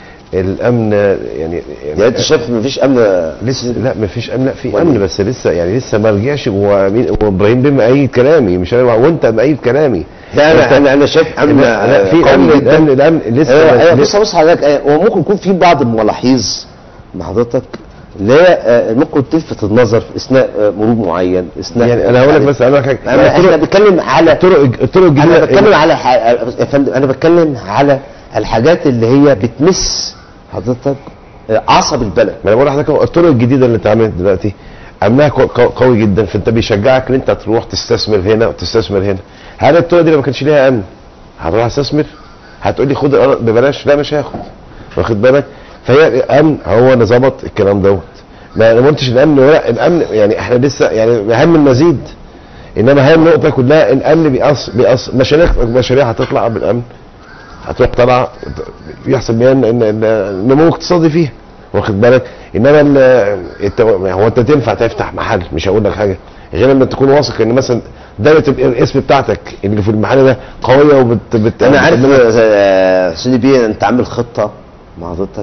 C: الامن يعني
A: يعني انت شايف مفيش امن
C: لسه لا ما فيش امن لا في امن بس لسه يعني لسه ما رجعش ومين- وابراهيم بيه مأيد كلامي مش انا وانت مأيد كلامي
A: لا
C: أنت-
A: انا انا انا شايف امن
C: لا لا، في
A: قوي
C: امن
A: جدا.
C: الامن الامن لسه
A: ايوه
C: ما-
A: ايوه بص
C: لسه-
A: بص حضرتك ايوه، هو ممكن يكون في بعض الملاحظ مع حضرتك اللي هي آه، ممكن تلفت النظر في اثناء آه، مرور معين اثناء
C: يعني انا هقول لك بس اقول لك حاجه
A: انا احنا بنتكلم على
C: الطرق الطرق
A: انا
C: الجديده
A: بتكلم على ح... يا فندم انا بتكلم على الحاجات اللي هي بتمس حضرتك آه، عصب البلد
C: ما انا بقول لحضرتك أهو الطرق الجديده اللي اتعملت دلوقتي امنها قو- قو- قوي جدا فانت بيشجعك ان انت تروح تستثمر هنا وتستثمر هنا هل الطرق دي لو ما كانش ليها امن هتروح استثمر هتقول لي خد الأرض ببلاش لا مش هاخد واخد بالك فهي امن هو اللي ظبط الكلام دوت ما انا ما قلتش الامن ولا الامن يعني احنا لسه يعني اهم المزيد انما هي النقطه كلها الامن بيقص بيقص مشاريع مشاريع هتطلع بالامن هتروح طالعه يحصل بيها ان إن- إن النمو الاقتصادي فيها واخد بالك انما ال- الت- هو انت تنفع تفتح محل مش هقول لك حاجه غير لما تكون واثق ان مثلا دايره ال- الاسم بتاعتك اللي في المحل ده قويه وبت بت
A: انا عارف
C: بتقدم لك-
A: آه، سيدي بيه انت عامل خطه مع حضرتك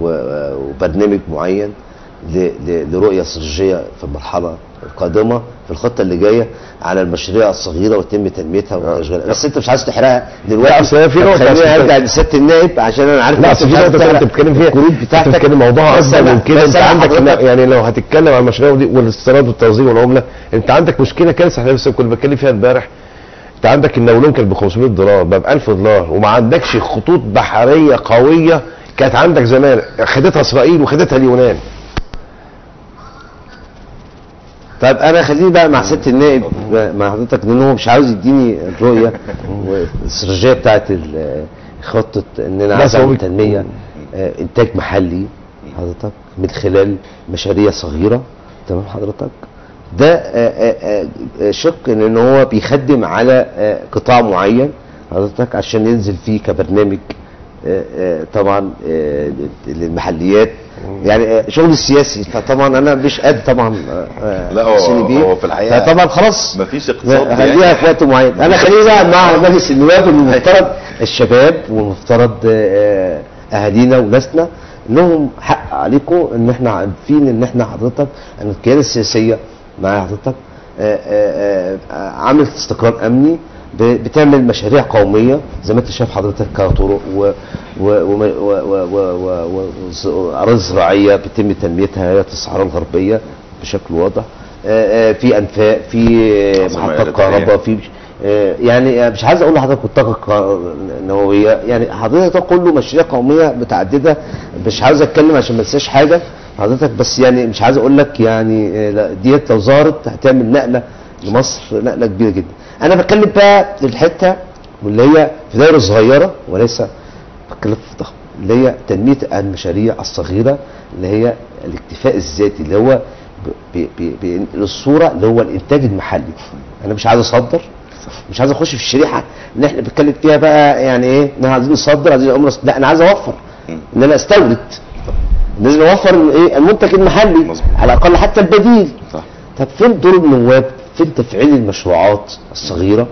A: و- وبرنامج معين ل- ل- لرؤيه استراتيجيه في المرحله القادمه في الخطه اللي جايه على المشاريع الصغيره ويتم تنميتها وتشغيلها بس انت مش عايز تحرقها دلوقتي
C: لا، أصل هي في
A: طب
C: نقطة
A: خليني
C: أصل-
A: ارجع لسياده النائب عشان انا عارف
C: لا
A: إنك
C: اصل
A: مش
C: في
A: عايز
C: نقطه
A: تحرق
C: انت بتتكلم فيها
A: الكروت
C: انت
A: بتاعتك
C: بتتكلم موضوع
A: بس
C: اكبر
A: أنا-
C: من كده
A: بس
C: انت
A: أنا
C: عندك
A: حضرتك-
C: لا يعني لو هتتكلم عن المشاريع دي والاستيراد والتوزيع والعمله انت عندك مشكله كارثه احنا لسه كنا بتكلم فيها امبارح انت عندك النولون كان ب 500 دولار بقى ب 1000 دولار وما عندكش خطوط بحريه قويه كانت عندك زمان خدتها اسرائيل وخدتها اليونان
A: طيب انا خليني بقى مع سياده النائب مع حضرتك لان هو مش عاوز يديني الرؤيه والاستراتيجيه بتاعت ال- خطه ان انا
C: بس
A: عايز
C: هو
A: اعمل
C: بي-
A: تنميه آه، انتاج محلي حضرتك من خلال مشاريع صغيره تمام حضرتك ده آه، آه، آه، شق ان إن هو بيخدم على آه، قطاع معين حضرتك عشان ينزل فيه كبرنامج آه، آه، طبعا آه، للمحليات يعني آه، شغل سياسي فطبعا انا مش قد طبعا آه، آه،
B: لا، هو-
A: سيدي بيه.
B: هو في الحقيقة
A: فطبعا خلاص
B: مفيش اقتصاد
A: خليها في وقت معين انا خليني بقى مع مجلس النواب المفترض الشباب والمفترض آه، اهالينا وناسنا لهم حق عليكم ان احنا عارفين ان احنا حضرتك ان القياده السياسيه مع حضرتك آه، آه، آه، عملت استقرار امني ب- بتعمل مشاريع قوميه زي ما انت شايف حضرتك كطرق و- و- وم- و- و- و- و- و- وز- واراضي زراعيه بيتم تنميتها هي في الصحراء الغربيه بشكل واضح آه، آه، في انفاق في آه،
B: عاصمة
A: محطات
B: إدارية.
A: كهرباء في آه، يعني آه، مش عايز اقول لحضرتك الطاقه النوويه يعني حضرتك ده كله مشاريع قوميه متعدده مش عاوز اتكلم عشان ما انساش حاجه حضرتك بس يعني مش عايز اقول لك يعني آه، لا، ديت لو ظهرت هتعمل نقله لمصر نقله كبيره جدا انا بتكلم بقى في الحته واللي هي في دايره صغيره وليس بتكلم في ضخم اللي هي تنميه المشاريع الصغيره اللي هي الاكتفاء الذاتي اللي هو بي- بي- بينقل الصوره اللي هو الانتاج المحلي انا مش عايز اصدر مش عايز اخش في الشريحه اللي احنا بنتكلم فيها بقى يعني ايه ان احنا عايزين نصدر عايزين نقوم لا انا عايز اوفر ان انا استورد لازم اوفر ايه المنتج المحلي
B: مظبوط.
A: على الاقل حتى البديل
B: صح
A: طب فين دور النواب فين تفعيل المشروعات الصغيره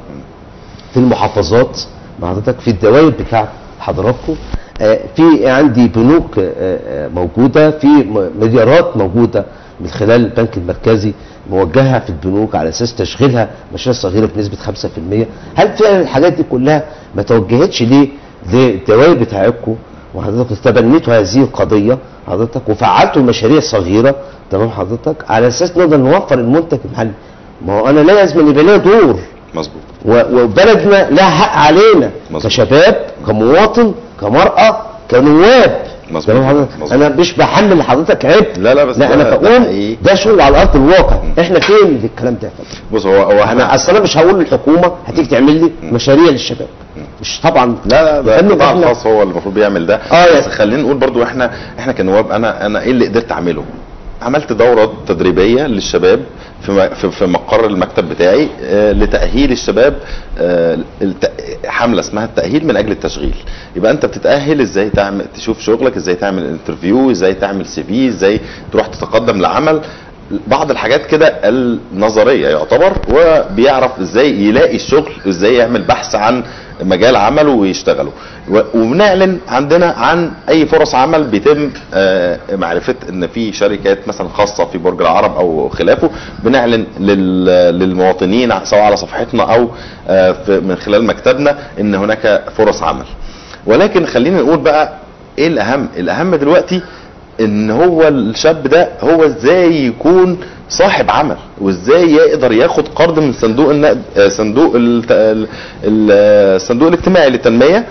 A: في المحافظات مع حضرتك في الدوائر بتاعت حضراتكم آه، في عندي بنوك آه، آه، موجوده في م- مليارات موجوده من خلال البنك المركزي موجهه في البنوك على اساس تشغيلها مشاريع صغيره بنسبه 5% هل فعلا الحاجات دي كلها ما توجهتش ليه للدوائر بتاعتكم وحضرتك تبنيتوا هذه القضيه حضرتك وفعلتوا المشاريع الصغيره تمام حضرتك على اساس نقدر نوفر المنتج المحلي ما هو انا لازم يبقى ليا دور
B: مظبوط
A: و- وبلدنا لها حق علينا
B: مظبوط.
A: كشباب كمواطن كمراه كنواب
B: مظبوط.
A: فاهم حضرتك؟
B: مظبوط.
A: انا مش بحمل حضرتك عبء
B: لا لا بس
A: لا
B: ده-
A: انا
B: ده
A: بقول
B: حقيقي.
A: ده شغل على ارض الواقع احنا فين في الكلام ده يا فندم؟
B: بص هو هو
A: انا
B: احنا
A: اصل انا مش هقول للحكومه هتيجي تعمل لي مشاريع للشباب مش طبعا
B: لا لا ده
A: يا فندم
B: القطاع
A: إحنا-
B: الخاص هو اللي المفروض بيعمل ده
A: آه يا-
B: بس خلينا نقول برضو احنا احنا كنواب انا انا ايه اللي قدرت اعمله عملت دورة تدريبية للشباب في م- في, في مقر المكتب بتاعي آه، لتأهيل الشباب آه، الت- حملة اسمها التأهيل من أجل التشغيل يبقى أنت بتتأهل ازاي تعمل تشوف شغلك ازاي تعمل انترفيو ازاي تعمل سي في ازاي تروح تتقدم لعمل بعض الحاجات كده النظريه يعتبر وبيعرف ازاي يلاقي الشغل ازاي يعمل بحث عن مجال عمله ويشتغله و- وبنعلن عندنا عن اي فرص عمل بيتم آه، معرفه ان في شركات مثلا خاصه في برج العرب او خلافه بنعلن لل- للمواطنين سواء على صفحتنا او آه، في- من خلال مكتبنا ان هناك فرص عمل ولكن خلينا نقول بقى ايه الاهم الاهم دلوقتي ان هو الشاب ده هو ازاي يكون صاحب عمل وازاي يقدر ياخد قرض من صندوق النقد آه، صندوق الت- ال- ال- آه، الصندوق الاجتماعي للتنميه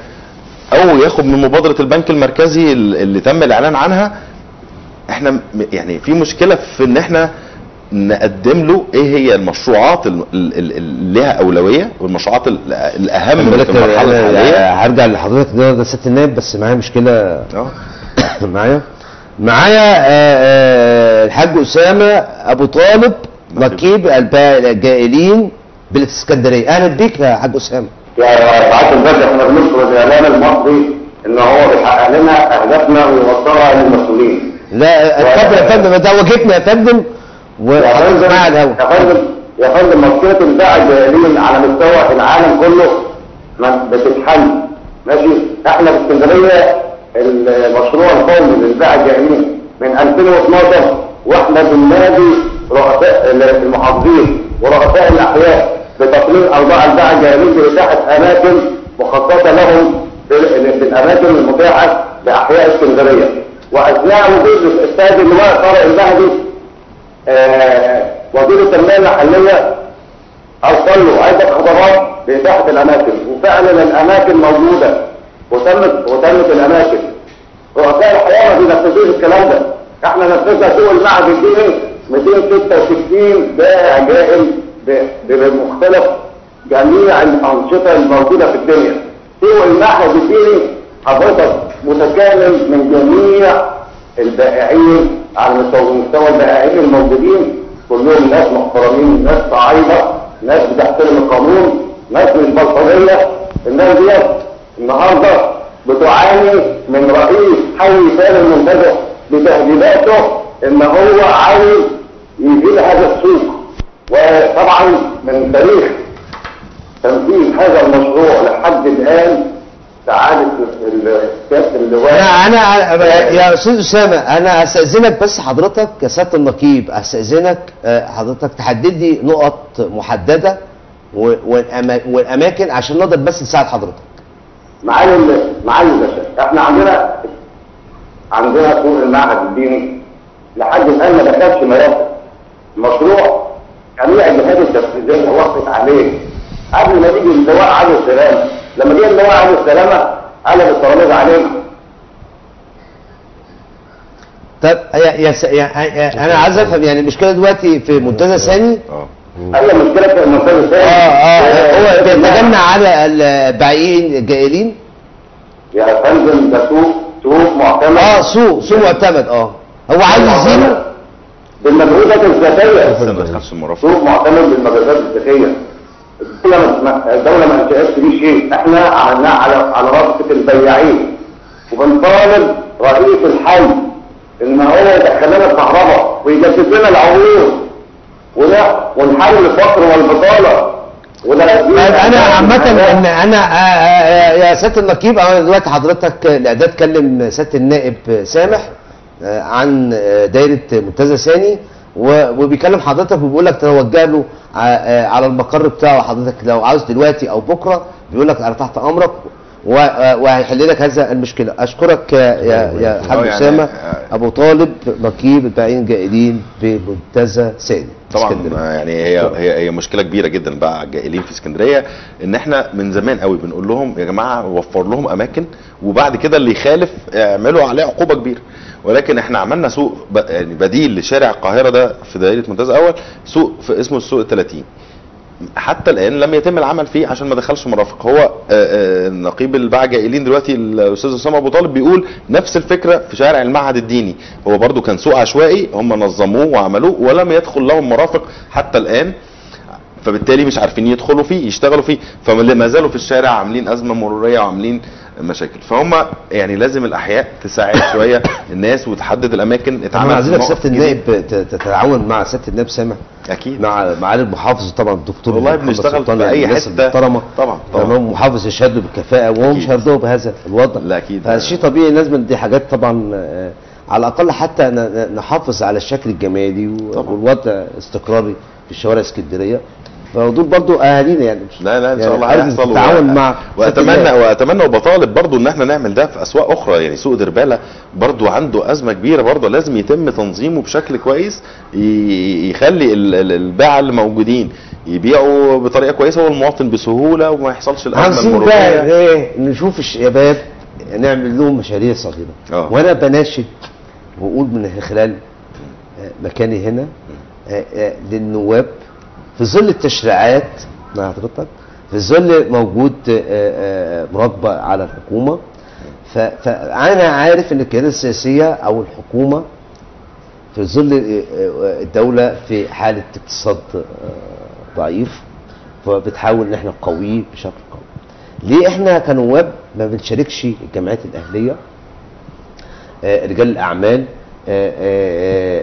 B: او ياخد من مبادره البنك المركزي ال- اللي تم الاعلان عنها احنا م- يعني في مشكله في ان احنا نقدم له ايه هي المشروعات ال- ال- ال- اللي لها اولويه والمشروعات ال- الاهم
A: خلي بالك
B: في المرحله
A: أنا
B: الحاليه
A: هرجع لحضرتك ده ده ست النائب بس معايا مشكله
B: اه
A: معايا معايا آه، آه، الحاج اسامه ابو طالب نقيب البا- الجائلين بالاسكندريه اهلا بيك يا حاج اسامه
E: يا سعاده الباشا احنا بنشكر الاعلام المصري ان هو بيحقق لنا اهدافنا ويوصلها للمسؤولين.
A: لا اتفضل يا فندم ده واجبنا يا فندم
E: يا
A: وحضرتك
E: فندم
A: معايا
E: يا
A: الهوا
E: فندم يا فندم مشكله الباعة الجاهلين على مستوى العالم كله ما بتتحل ماشي احنا في اسكندريه المشروع القومي للباعة الجاهلين من 2012 واحنا بننادي رؤساء المحافظين ورؤساء الاحياء بتقليل اوضاع الباعة الجاهلين باتاحه اماكن مخصصه لهم في في الاماكن المتاحه باحياء اسكندريه واثناء وجود الاستاذ اللواء طارق المهدي آه، وزير التنميه المحليه ارسل له عده خطابات باتاحه الاماكن وفعلا الاماكن موجوده وتمت وتمت الاماكن رؤساء الحياه ما بينفذوش الكلام ده احنا نفذنا سوق المعهد الديني 266 بائع جائل ب- بمختلف جميع الانشطه الموجوده في الدنيا سوق المعهد الديني حضرتك متكامل من جميع البائعين على مستوى مستوى البائعين الموجودين كلهم ناس محترمين ناس صعيدة ناس بتحترم القانون ناس مش بلطجية الناس ديت النهارده بتعاني من رئيس حي ثاني المنتجع بتهديداته ان هو عاوز يزيد هذا السوق وطبعا من تاريخ تنفيذ هذا المشروع لحد الان سعاده ال- سياده اللواء
A: انا انا يا استاذ اسامه انا استاذنك بس حضرتك يا سياده النقيب استاذنك آه، حضرتك تحدد لي نقط محدده و- والأما- والاماكن عشان نقدر بس نساعد حضرتك
E: معالي ال- معالي الباشا احنا عندنا عندنا سوق المعهد الديني لحد الان ما دخلش مياسر مشروع جميع الجهات التنفيذيه وقفت عليه قبل ما يجي اللواء علي السلام لما جه اللواء علي السلامه قلب الترابيزه علينا
A: طب يا يا س- يا يا- انا عايز افهم يعني المشكله دلوقتي في منتزه ثاني
B: اه
E: اي مشكله في المنتدى
A: اه
E: الثاني
A: اه هو بيتجمع على البائعين الجائلين
E: يا فندم ده سوق سوق معتمد
A: اه سوق سوق معتمد اه هو عايز يزيله
E: بالمجهودات الذاتيه
B: بس ما دخلش المرافق
E: سوق معتمد بالمجازات الذكيه الدولة ما الدولة ما انشأتش فيه شيء احنا عملناه على على رابطة البياعين وبنطالب رئيس الحي ان هو يدخل لنا الكهرباء ويجدد لنا العروض ولا ونحل الفقر والبطالة ولا
A: طيب انا عامة ان انا آه، آه، يا سيادة النقيب انا دلوقتي حضرتك الاعداد كلم سيادة النائب سامح آه، عن آه، دايرة منتزه ثاني و- وبيكلم حضرتك وبيقول لك توجه له ع- آه، على المقر بتاعه حضرتك لو عاوز دلوقتي او بكره بيقول لك انا تحت امرك و- وهيحل لك هذا المشكله اشكرك يا يا, يا حاج
B: آه، يعني،
A: اسامه
B: آه.
A: ابو طالب نقيب البائعين الجائلين بمنتزه ثاني
B: طبعا
A: اسكندرية.
B: يعني هي هي هي مشكله كبيره جدا بقى على الجائلين في اسكندريه ان احنا من زمان قوي بنقول لهم يا جماعه وفر لهم اماكن وبعد كده اللي يخالف اعملوا عليه عقوبه كبيره ولكن احنا عملنا سوق ب- يعني بديل لشارع القاهره ده في دائره منتزه اول سوق في اسمه السوق ال 30 حتى الان لم يتم العمل فيه عشان ما دخلش مرافق هو آه، آه، نقيب الباعة جائلين دلوقتي الاستاذ اسامه ابو طالب بيقول نفس الفكره في شارع المعهد الديني هو برضو كان سوق عشوائي هم نظموه وعملوه ولم يدخل لهم مرافق حتى الان فبالتالي مش عارفين يدخلوا فيه يشتغلوا فيه فما زالوا في الشارع عاملين ازمه مروريه وعاملين مشاكل فهم يعني لازم الاحياء تساعد شويه الناس وتحدد الاماكن
A: احنا
B: اتعمل
A: عايزينك
B: مواقف
A: سياده
B: جديدة.
A: النائب ت- تتعاون مع سياده النائب سامح
B: اكيد
A: مع معالي المحافظ طبعا الدكتور
B: والله
A: محمد
B: بنشتغل
A: سلطان
B: في
A: يعني
B: أي
A: الناس
B: حتة.
A: المحترمه
B: طبعا، طبعا.
A: تمام محافظ يشهد له بالكفاءه وهو مش
B: أكيد.
A: هيرضوا بهذا الوضع
B: لا أكيد.
A: فشيء طبيعي لازم دي حاجات طبعا آه، على الاقل حتى ن- ن- نحافظ على الشكل الجمالي و-
B: طبعا.
A: والوضع استقراري في شوارع اسكندريه فدول برضو اهالينا يعني مش-
B: لا لا ان شاء
A: يعني
B: الله
A: عايز
B: هيحصل
A: تتعاون
B: و-
A: مع
B: واتمنى
A: سيادة
B: واتمنى وبطالب برضو ان احنا نعمل ده في اسواق اخرى يعني سوق درباله برضو عنده ازمه كبيره برضو لازم يتم تنظيمه بشكل كويس ي- يخلي ال- ال- الباعه اللي موجودين يبيعوا بطريقه كويسه والمواطن بسهوله وما يحصلش الازمه
A: عاوزين بقى
B: المروريه
A: ايه نشوف الشباب نعمل لهم مشاريع صغيره
B: آه.
A: وانا بناشد واقول من خلال آه، مكاني هنا آه، آه، للنواب في ظل التشريعات مع حضرتك في ظل موجود آه، آه، مراقبه على الحكومه ف- فانا عارف ان القياده السياسيه او الحكومه في ظل آه، آه، الدوله في حاله اقتصاد آه، ضعيف فبتحاول ان احنا نقويه بشكل قوي ليه احنا كنواب ما بنشاركش الجمعيات الاهليه آه، رجال الاعمال آه، آه،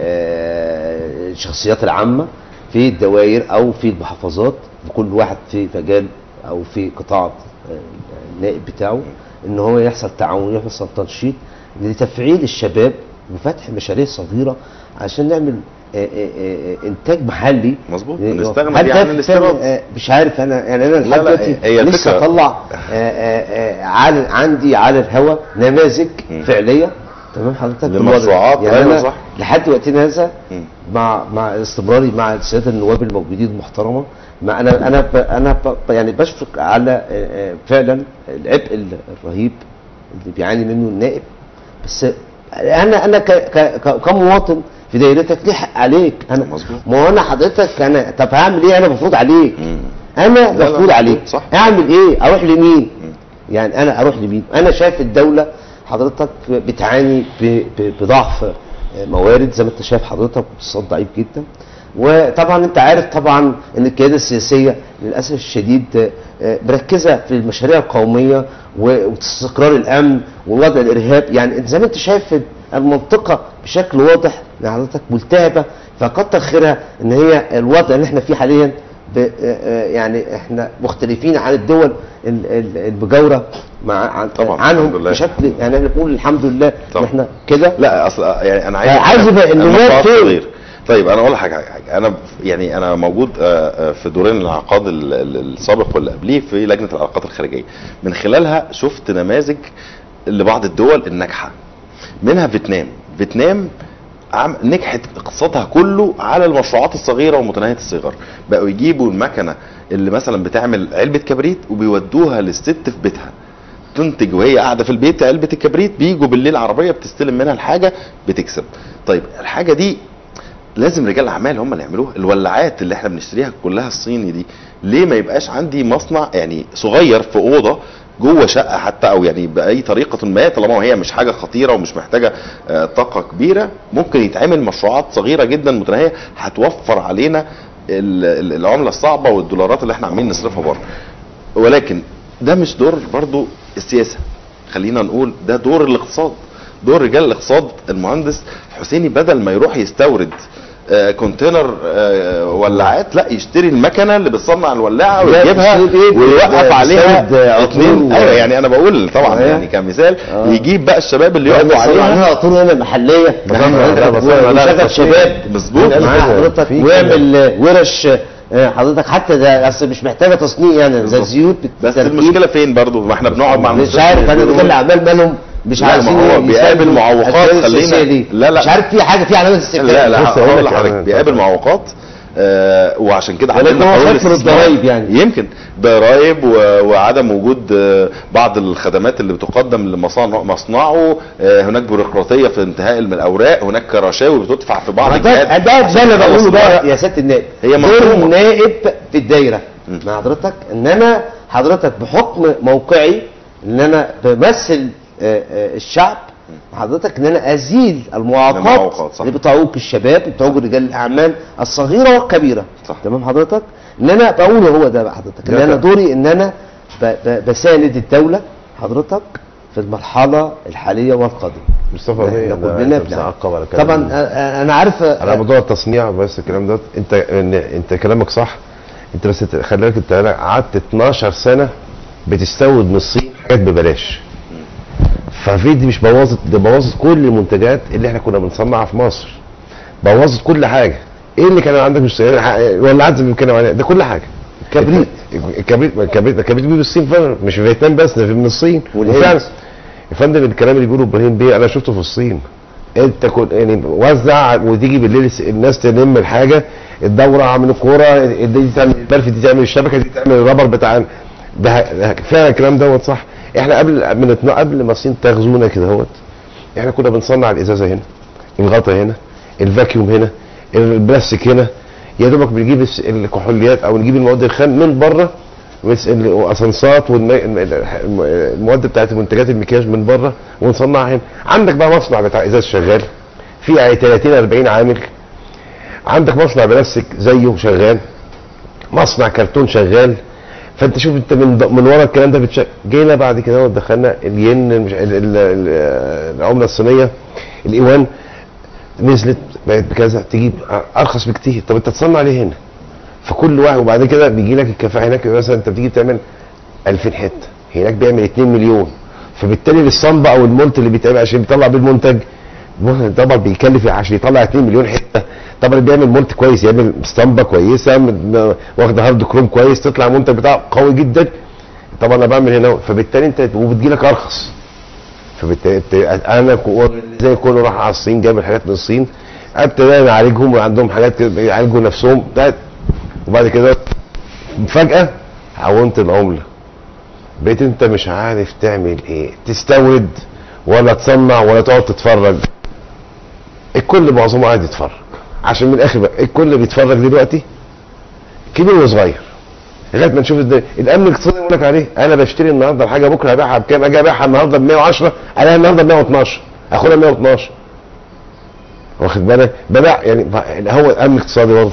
A: آه، الشخصيات العامه في الدوائر او في المحافظات كل واحد في مجال او في قطاع آه، النائب بتاعه ان هو يحصل تعاون يحصل تنشيط لتفعيل الشباب وفتح مشاريع صغيره عشان نعمل آه، آه، آه، انتاج محلي
B: مظبوط.
A: آه،
B: نستغنى
A: هل
B: بيه
A: ده
B: عن الاستيراد.
A: فعلا، آه، مش عارف انا يعني انا
B: لا،
A: لحد
B: لا،
A: دلوقتي
B: هي
A: لسه
B: الفكرة-
A: اطلع آه، آه، آه، على عندي على الهواء نماذج
B: مم.
A: فعليه تمام حضرتك
B: لمشروعات،
A: يعني
B: أيوة
A: أنا
B: صح.
A: لحد وقتنا هذا
B: مم.
A: مع مع استمراري مع الساده النواب الموجودين المحترمه ما انا انا ب انا ب يعني بشفق على آه، آه، فعلا العبء الرهيب اللي بيعاني منه النائب بس انا انا ك ك ك- كمواطن في دايرتك ليه حق عليك انا
B: مظبوط.
A: ما هو انا حضرتك انا طب هعمل ايه انا مفروض عليك
B: مم.
A: انا
B: لا،
A: مفروض
B: مظبوط،
A: عليك
B: صح.
A: اعمل ايه اروح لمين يعني انا اروح لمين انا شايف الدوله حضرتك بتعاني ب- ب- بضعف موارد زي ما انت شايف حضرتك اقتصاد ضعيف جدا وطبعا انت عارف طبعا ان القياده السياسيه للاسف الشديد آه، مركزه في المشاريع القوميه و- واستقرار الامن ووضع الارهاب يعني زي ما انت شايف المنطقه بشكل واضح ان حضرتك ملتهبه فكتر خيرها ان هي الوضع اللي احنا فيه حاليا ب- آه، آه، يعني احنا مختلفين عن الدول ال- ال- المجاوره مع عن
B: طبعاً،
A: عنهم
B: الحمد لله.
A: بشكل يعني احنا بنقول الحمد لله ان
B: طبعاً.
A: احنا كده
B: لا اصل يعني انا عايز
A: عايز يبقى النواب
B: المشروعات
A: فين؟
B: صغير. طيب انا اقول لك حاجه حاجه انا يعني انا موجود آه، آه، في دورين الانعقاد ال- ال- السابق واللي قبليه في لجنه العلاقات الخارجيه من خلالها شفت نماذج لبعض الدول الناجحه منها فيتنام فيتنام عم نجحت اقتصادها كله على المشروعات الصغيره ومتناهيه الصغر بقوا يجيبوا المكنه اللي مثلا بتعمل علبه كبريت وبيودوها للست في بيتها تنتج وهي قاعده في البيت علبه الكبريت بيجوا بالليل عربيه بتستلم منها الحاجه بتكسب طيب الحاجه دي لازم رجال الاعمال هم اللي يعملوها الولاعات اللي احنا بنشتريها كلها الصيني دي ليه ما يبقاش عندي مصنع يعني صغير في اوضه جوه شقه حتى او يعني باي طريقه ما طالما هي مش حاجه خطيره ومش محتاجه آه، طاقه كبيره ممكن يتعمل مشروعات صغيره جدا متناهيه هتوفر علينا ال- ال- العمله الصعبه والدولارات اللي احنا عاملين نصرفها بره ولكن ده مش دور برضو السياسه خلينا نقول ده دور الاقتصاد دور رجال الاقتصاد المهندس حسيني بدل ما يروح يستورد آه، كونتينر آه، ولاعات لا يشتري المكنه اللي بتصنع الولاعه
A: لا،
B: ويجيبها
A: يشتري إيه؟
B: ويوقف
A: ده
B: عليها
A: بيستورد عطور
B: اتنين
A: و-
B: ايوه يعني انا بقول طبعا
A: أيوة.
B: يعني كمثال
A: آه.
B: يجيب بقى الشباب اللي
A: يقعدوا
B: يقفوا عليها
A: عليها طول هنا محليه
C: لا، لا، بس أنا- لا،
A: ويشغل
C: بس
A: شباب
B: مظبوط.
A: معاه
C: في
A: حضرتك
C: كده.
A: ويعمل ورش آه، حضرتك حتى ده اصل مش محتاجه تصنيع يعني زي
B: بالظبط.
A: الزيوت
B: بس
A: بالتركيب.
B: المشكله فين برضو ما احنا بنقعد مع
A: مش
B: المستثمر
A: عارف انا
B: بيقولوا-
A: رجال الاعمال مالهم مش
B: لا، ما
A: عايزين
B: هو بيقابل
A: يساندوا
B: معوقات،
A: القيادة
B: خلينا-
A: السياسية دي.
B: لا، لا.
A: مش عارف في حاجه في علامات استفهام
B: لا لا
C: بص أقول
B: هقول
C: لك
B: لحضرتك
C: أنا-
B: بيقابل معوقات آه وعشان كده
A: ولكن
B: عندنا
A: هو
B: قانون
A: خايف من
B: الاستثمار.
A: الضرايب يعني.
B: يمكن ضرائب و- وعدم وجود آه، بعض الخدمات اللي بتقدم لمصانع مصنعه آه، هناك بيروقراطيه في انتهاء الاوراق هناك رشاوي بتدفع في بعض
A: ده
B: الجهات
A: ده ده اللي
B: عشان
A: بقوله
B: يخلص
A: بقى
B: الورق.
A: يا سياده النائب
B: هي
A: دور
B: مفهومة.
A: النائب في الدايره
B: مم.
A: مع حضرتك ان انا حضرتك بحكم موقعي ان انا بمثل آه، آه، الشعب حضرتك ان انا ازيل
B: المعوقات،
A: المعوقات
B: صح.
A: اللي بتعوق الشباب بتعوق رجال الاعمال الصغيره والكبيره
B: صح.
A: تمام حضرتك ان انا بقول هو ده بقى حضرتك ان
C: لا،
A: انا
C: لا.
A: دوري ان انا ب- ب- بساند الدوله حضرتك في المرحله الحاليه والقادمه
C: مصطفى
A: احنا
C: ده- ده
A: كلنا
C: أنت
A: بنعمل.
C: بتعقب على كلام
A: طبعا آه، انا عارف آه،
C: على موضوع التصنيع بس الكلام ده انت ان انت كلامك صح انت بس ت- خلي بالك انت قعدت 12 سنه بتستورد من الصين حاجات ببلاش ففي دي مش بوظت ده بوظت كل المنتجات اللي احنا كنا بنصنعها في مصر بوظت كل حاجه ايه اللي كان عندك مش ولا عايز بنتكلم عليه ده كل حاجه
A: كبريت.
C: الكبريت الكبريت الكبريت بيجي من الصين فعلا مش في فيتنام بس ده من الصين
A: والهند.
C: وفعلا يا فندم الكلام اللي بيقوله ابراهيم بيه انا شفته في الصين انت كنت يعني وزع وتيجي بالليل الس- الناس تلم الحاجه الدوره من الكوره دي تعمل البلف دي تعمل الشبكه دي تعمل الرابر بتاع ده ده فعلا الكلام دوت صح احنا قبل من اتنا- قبل ما الصين تغزونا كده اهوت احنا كنا بنصنع الازازه هنا الغطا هنا الفاكيوم هنا البلاستيك هنا يا دوبك بنجيب الس- الكحوليات او نجيب المواد الخام من بره بس ال- واسانسات والمواد بتاعت منتجات المكياج من بره ونصنعها هنا عندك بقى مصنع بتاع ازاز شغال فيه 30 40 عامل عندك مصنع بلاستيك زيه شغال مصنع كرتون شغال فانت شوف انت من من ورا الكلام ده بتشغل جينا بعد كده ودخلنا الين المش... ال... ال... ال... العمله الصينيه الايوان نزلت بقت بكذا تجيب ارخص بكتير طب انت تصنع ليه هنا فكل واحد وبعد كده بيجي لك الكفاءه هناك مثلا انت بتيجي تعمل 2000 حته هناك بيعمل 2 مليون فبالتالي الصنبه او المولت اللي بيتعمل عشان يطلع بيه المنتج طبعا بيكلف عشان يطلع 2 مليون حته طبعا اللي بيعمل مولت كويس يعمل اسطمبه كويسه من- واخده هارد كروم كويس تطلع المنتج بتاعه قوي جدا طبعا انا بعمل هنا فبالتالي انت وبتجي لك ارخص فبالتالي بت- انا كو- زي كله راح على الصين جاب الحاجات من الصين ابتدى نعالجهم وعندهم حاجات كده بيعالجوا نفسهم ده وبعد كده فجاه عونت العمله بقيت انت مش عارف تعمل ايه تستورد ولا تصنع ولا تقعد تتفرج الكل معظمه قاعد يتفرج عشان من الاخر بقى الكل بيتفرج دلوقتي كبير وصغير لغايه ما نشوف الدنيا الامن الاقتصادي يقول لك عليه انا بشتري النهارده الحاجه بكره هبيعها بكام اجي ابيعها النهارده ب 110 الاقيها النهارده ب 112 اخدها 112 واخد بالك ببيع يعني هو الامن الاقتصادي برضه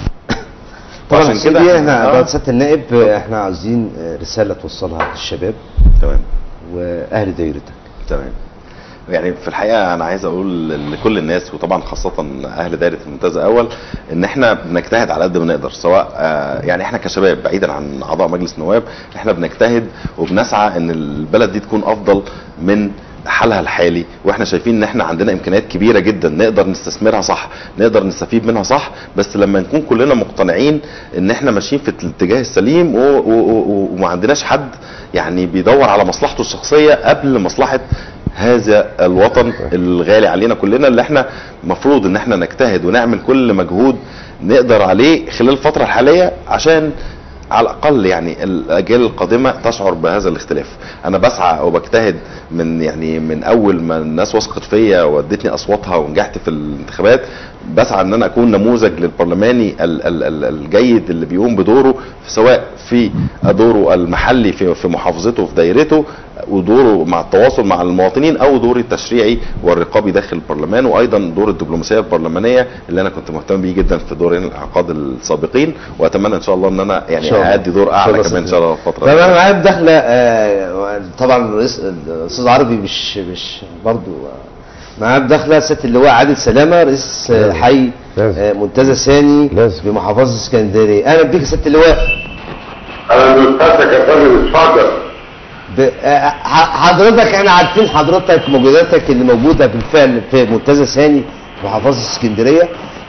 A: طبعا
B: عشان
A: عشان
B: كده
A: كده
B: إحنا-
A: احنا
B: آه.
A: بعد سياده النائب آه، احنا عاوزين آه، رساله توصلها للشباب
B: تمام
A: واهل دايرتك
B: تمام يعني في الحقيقه انا عايز اقول لكل الناس وطبعا خاصه اهل دايره الممتاز الاول ان احنا بنجتهد على قد ما نقدر سواء آه، يعني احنا كشباب بعيدا عن اعضاء مجلس النواب احنا بنجتهد وبنسعى ان البلد دي تكون افضل من حالها الحالي واحنا شايفين ان احنا عندنا امكانيات كبيره جدا نقدر نستثمرها صح نقدر نستفيد منها صح بس لما نكون كلنا مقتنعين ان احنا ماشيين في الاتجاه السليم و- و- و- وما عندناش حد يعني بيدور على مصلحته الشخصيه قبل مصلحه هذا الوطن الغالي علينا كلنا اللي احنا مفروض ان احنا نجتهد ونعمل كل مجهود نقدر عليه خلال الفترة الحالية عشان على الاقل يعني الاجيال القادمه تشعر بهذا الاختلاف انا بسعى وبجتهد من يعني من اول ما الناس وثقت فيا وادتني اصواتها ونجحت في الانتخابات بسعى ان انا اكون نموذج للبرلماني ال- ال- ال- الجيد اللي بيقوم بدوره سواء في دوره المحلي في في محافظته في دايرته ودوره مع التواصل مع المواطنين او دوري التشريعي والرقابي داخل البرلمان وايضا دور الدبلوماسيه البرلمانيه اللي انا كنت مهتم بيه جدا في دورين الانعقاد السابقين واتمنى ان شاء الله ان انا
A: إن
B: يعني
A: شاء الله.
B: اادي دور
A: إن
B: اعلى
A: شاء الله
B: كمان ان شاء الله الفتره
A: طب انا
B: الجاية.
A: معايا بداخله آه، طبعا الرئيس الاستاذ عربي مش مش برضو آه، معاه بداخله سياده اللواء عادل سلامه رئيس آه،
C: لازم.
A: حي
C: لازم.
A: آه، منتزه ثاني
C: لازم.
A: بمحافظه اسكندريه اهلا بيك يا سياده اللواء
E: انا مستنسك يا فندم اتفضل
A: ب- آه، ح- حضرتك احنا عارفين حضرتك موجوداتك اللي موجوده بالفعل في منتزه ثاني في محافظه اسكندريه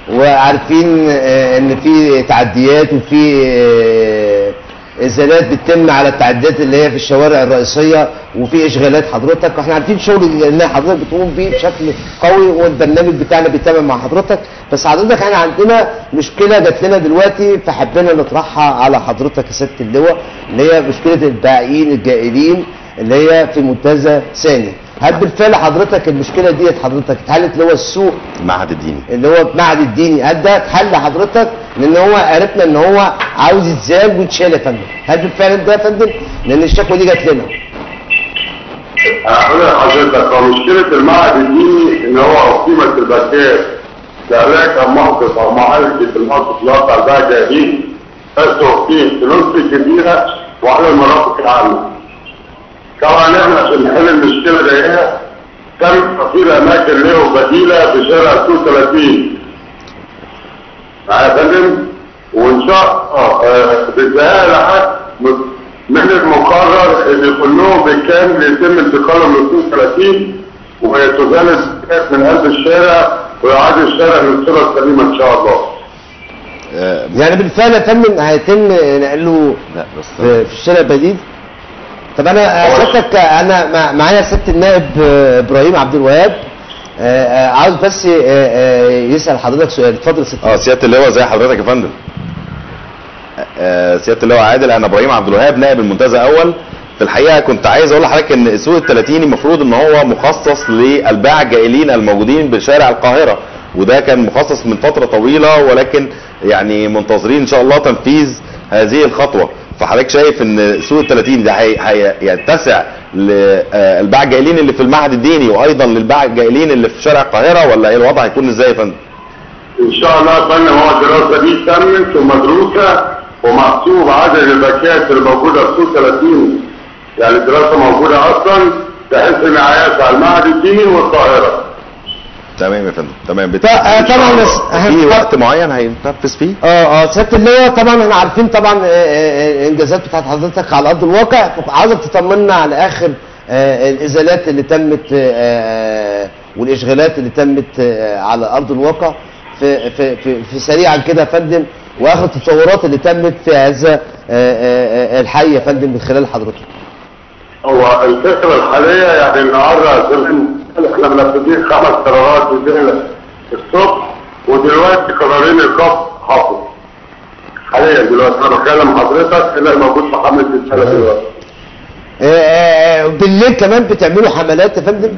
A: وعارفين آه، ان في تعديات وفي آه، ازالات بتتم على التعديات اللي هي في الشوارع الرئيسيه وفي اشغالات حضرتك واحنا عارفين شغل اللي حضرتك بتقوم بيه بشكل قوي والبرنامج بتاعنا بيتابع مع حضرتك بس حضرتك احنا عندنا مشكله جات لنا دلوقتي فحبينا نطرحها على حضرتك يا سياده اللواء اللي هي مشكله البائعين الجائلين اللي هي في منتزه ثاني هل بالفعل حضرتك المشكله ديت حضرتك اتحلت اللي هو السوق
B: المعهد الديني
A: اللي هو معهد الديني هل ده اتحل حضرتك لان هو عرفنا ان هو عاوز يتزال ويتشال يا فندم هل بالفعل ده يا فندم لان الشكوى دي جات لنا
E: هقول لحضرتك هو مشكلة المعهد الديني ان هو قيمة البكاء لعلاج موقف او معالجة الموقف اللي هو بتاع الباقي جاهزين بس فيه فلوس كبيرة وعلى المرافق العامة. طبعا احنا عشان نحل المشكلة دي تم تطوير اماكن له بديلة في شارع 32 معايا يا فندم وان شاء الله بالنهاية لحد من المقرر ان كلهم بالكامل يتم انتقالهم ل 30 ويتزال الزكاة من قلب الشارع ويعاد الشارع للصورة السليمة ان شاء الله.
B: آه،
A: يعني بالفعل يا فندم هيتم نقله
B: لا بس
A: في في الشارع البديل طب انا سيادتك انا مع- معايا سياده النائب آه، ابراهيم عبد الوهاب آه، آه، عاوز بس آه، آه، يسال حضرتك سؤال اتفضل يا سياده
B: اه سياده اللواء زي حضرتك يا فندم آه، سياده اللواء عادل انا ابراهيم عبد الوهاب نائب المنتزه اول في الحقيقه كنت عايز اقول لحضرتك ان سوق ال 30 المفروض ان هو مخصص للباعة الجائلين الموجودين بشارع القاهره وده كان مخصص من فتره طويله ولكن يعني منتظرين ان شاء الله تنفيذ هذه الخطوه فحضرتك شايف ان سوق ال 30 ده هي- هيتسع للباعة الجائلين اللي في المعهد الديني وايضا للباعة الجائلين اللي في شارع القاهره ولا ايه الوضع هيكون ازاي يا فندم؟
E: ان شاء الله يا فندم هو الدراسة دي تمت ومدروسة ومحسوب عدد الباكات اللي موجودة في سوق 30 يعني الدراسة موجودة اصلا بحيث انها هيسعى المعهد الديني والقاهرة.
B: تمام يا فندم تمام
A: ط- آه، طبعا بس
B: في وقت معين هينفذ فيه
A: اه اه سياده اللواء طبعا احنا عارفين طبعا آه، آه، الانجازات بتاعت حضرتك على ارض الواقع عاوزك تطمنا على اخر آه، الازالات اللي تمت آه، آه، والاشغالات اللي تمت آه، على ارض الواقع في في في, في سريعا كده يا فندم واخر التطورات اللي تمت في هذا آه، آه، آه، الحي يا فندم من خلال حضرتك
E: هو الفكرة الحالية يعني النهاردة زمان احنا منفذين خمس قرارات بذهن الصبح ودلوقتي قرارين الكف حاصل. حاليا دلوقتي انا بكلم حضرتك اللي موجود في حملة السنة دلوقتي.
A: آه، آه، بالليل كمان بتعملوا حملات يا فندم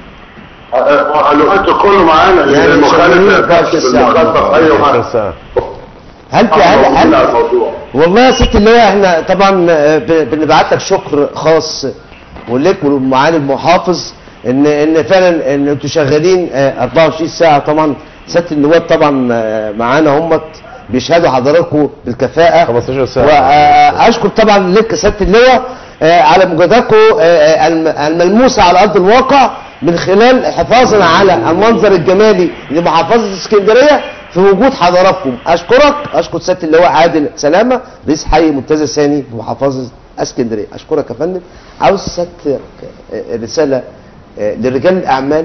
E: الوقت كله معانا
A: يعني
E: المخالف
A: شغالين
E: يركز
A: 24 ساعة.
E: المخالفة ايوه معانا.
C: ساعة
A: هل في هل,
E: موجودين
A: هل
E: على الموضوع.
A: والله يا ست اللواء احنا طبعا آه، ب- بنبعت لك شكر خاص ولك ولمعالي المحافظ ان ان فعلا ان انتوا شغالين آه، 24 ساعه طبعا ست النواب طبعا آه، معانا هم بيشهدوا حضراتكم بالكفاءه
C: 15 ساعة.
A: واشكر طبعا لك ست اللواء آه، على مجهوداتكم آه، آه، الم- الملموسه على ارض الواقع من خلال حفاظنا على المنظر الجمالي لمحافظه اسكندريه في وجود حضراتكم اشكرك اشكر سياده اللواء عادل سلامه رئيس حي منتزه ثاني في محافظه اسكندريه اشكرك يا فندم عاوز سيادتك آه، رساله آه، لرجال الاعمال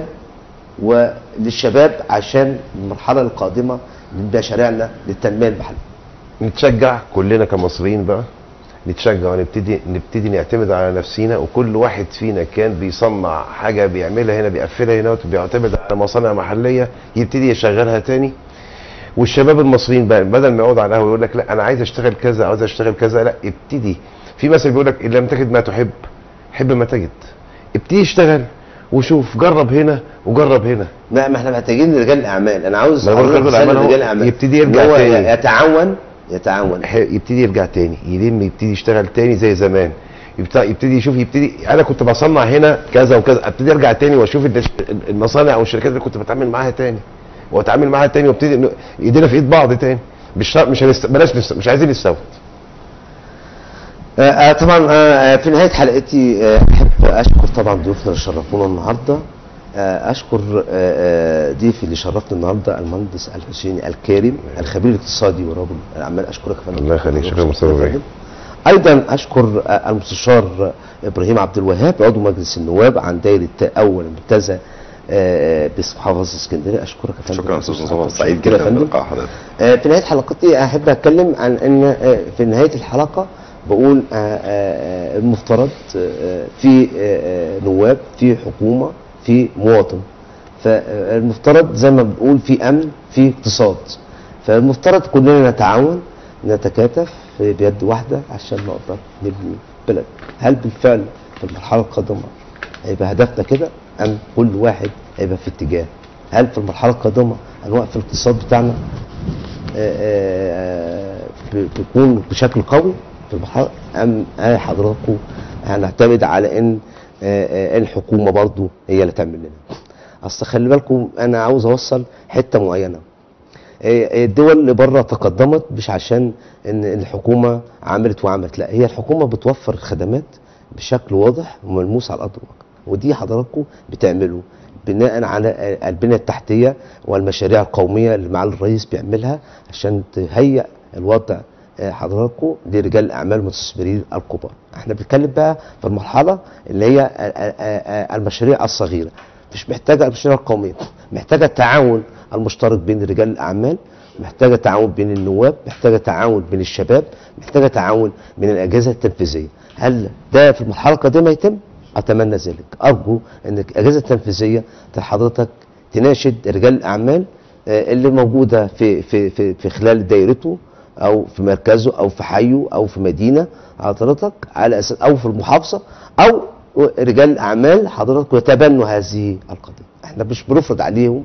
A: وللشباب عشان المرحله القادمه من مشاريعنا للتنميه المحليه
C: نتشجع كلنا كمصريين بقى نتشجع ونبتدي نبتدي نعتمد على نفسينا وكل واحد فينا كان بيصنع حاجه بيعملها هنا بيقفلها هنا وبيعتمد على مصانع محليه يبتدي يشغلها تاني والشباب المصريين بقى بدل ما يقعد على القهوه يقول لك لا انا عايز اشتغل كذا عاوز اشتغل كذا لا ابتدي في مثل بيقول لك ان لم تجد ما تحب حب ما تجد ابتدي اشتغل وشوف جرب هنا وجرب هنا
A: ما ما احنا محتاجين رجال الاعمال انا عاوز
C: ما هو
A: حضرتك
C: رجل
A: رسالة
C: الأعمال هو
A: لرجال الاعمال
C: يبتدي يرجع
A: إن هو
C: تاني.
A: يتعاون يتعاون
C: ح- يبتدي يرجع تاني يلم يبتدي يشتغل تاني زي زمان يبت- يبتدي يشوف يبتدي انا كنت بصنع هنا كذا وكذا ابتدي ارجع تاني واشوف الناس- المصانع او الشركات اللي كنت بتعامل معاها تاني واتعامل معاها تاني وابتدي إنه ايدينا في ايد بعض تاني مش شرط- مش هنست... بلاش نست... مش عايزين نستوت
A: آه، آه، طبعا آه، آه، في نهايه حلقتي آه، احب اشكر طبعا ضيوفنا اللي شرفونا النهارده آه، اشكر آه، آه، ضيفي اللي شرفني النهارده المهندس الحسيني الكارم الخبير الاقتصادي ورجل الاعمال اشكرك يا فندم
C: الله يخليك، شكرا مستر إبراهيم.
A: ايضا اشكر آه، المستشار ابراهيم عبد الوهاب عضو مجلس النواب عن دايره اول منتزه آه، باسم محافظه اسكندريه اشكرك يا فندم
B: شكرا استاذ مصطفى سعيد
A: كده يا
B: جدا
A: فندم
B: بلقاء حضرتك
A: آه، في نهايه حلقتي احب اتكلم عن ان آه، في نهايه الحلقه بقول آه، آه، آه، المفترض آه، في آه، آه، نواب في حكومه في مواطن فالمفترض زي ما بنقول في امن في اقتصاد فالمفترض كلنا نتعاون نتكاتف بيد واحده عشان نقدر نبني بلد هل بالفعل في المرحله القادمه هيبقى هدفنا كده ام كل واحد هيبقى في اتجاه هل في المرحله القادمه هنوقف الاقتصاد بتاعنا آه، آه، ب- بيكون بشكل قوي في المرحله ام هل حضراتكم هنعتمد على ان آه، آه، الحكومه برضو هي اللي تعمل لنا اصل خلي بالكم انا عاوز اوصل حته معينه آه، الدول اللي بره تقدمت مش عشان ان الحكومه عملت وعملت لا هي الحكومه بتوفر الخدمات بشكل واضح وملموس على ارض الواقع ودي حضراتكم بتعملوا بناء على آه، البنيه التحتيه والمشاريع القوميه اللي معالي الرئيس بيعملها عشان تهيئ الوضع آه، حضراتكم لرجال الاعمال المستثمرين الكبار احنا بنتكلم بقى في المرحله اللي هي آه، آه، آه، المشاريع الصغيره مش محتاجه المشاريع القوميه محتاجه التعاون المشترك بين رجال الاعمال محتاجه تعاون بين النواب محتاجه تعاون بين الشباب محتاجه تعاون بين الاجهزه التنفيذيه هل ده في المرحله القادمه يتم اتمنى ذلك ارجو ان الاجهزه التنفيذيه حضرتك تناشد رجال الاعمال آه، اللي موجوده في في في في خلال دايرته او في مركزه او في حيه او في مدينه حضرتك على اساس او في المحافظه او رجال الاعمال حضرتك يتبنوا هذه القضيه احنا مش بنفرض عليهم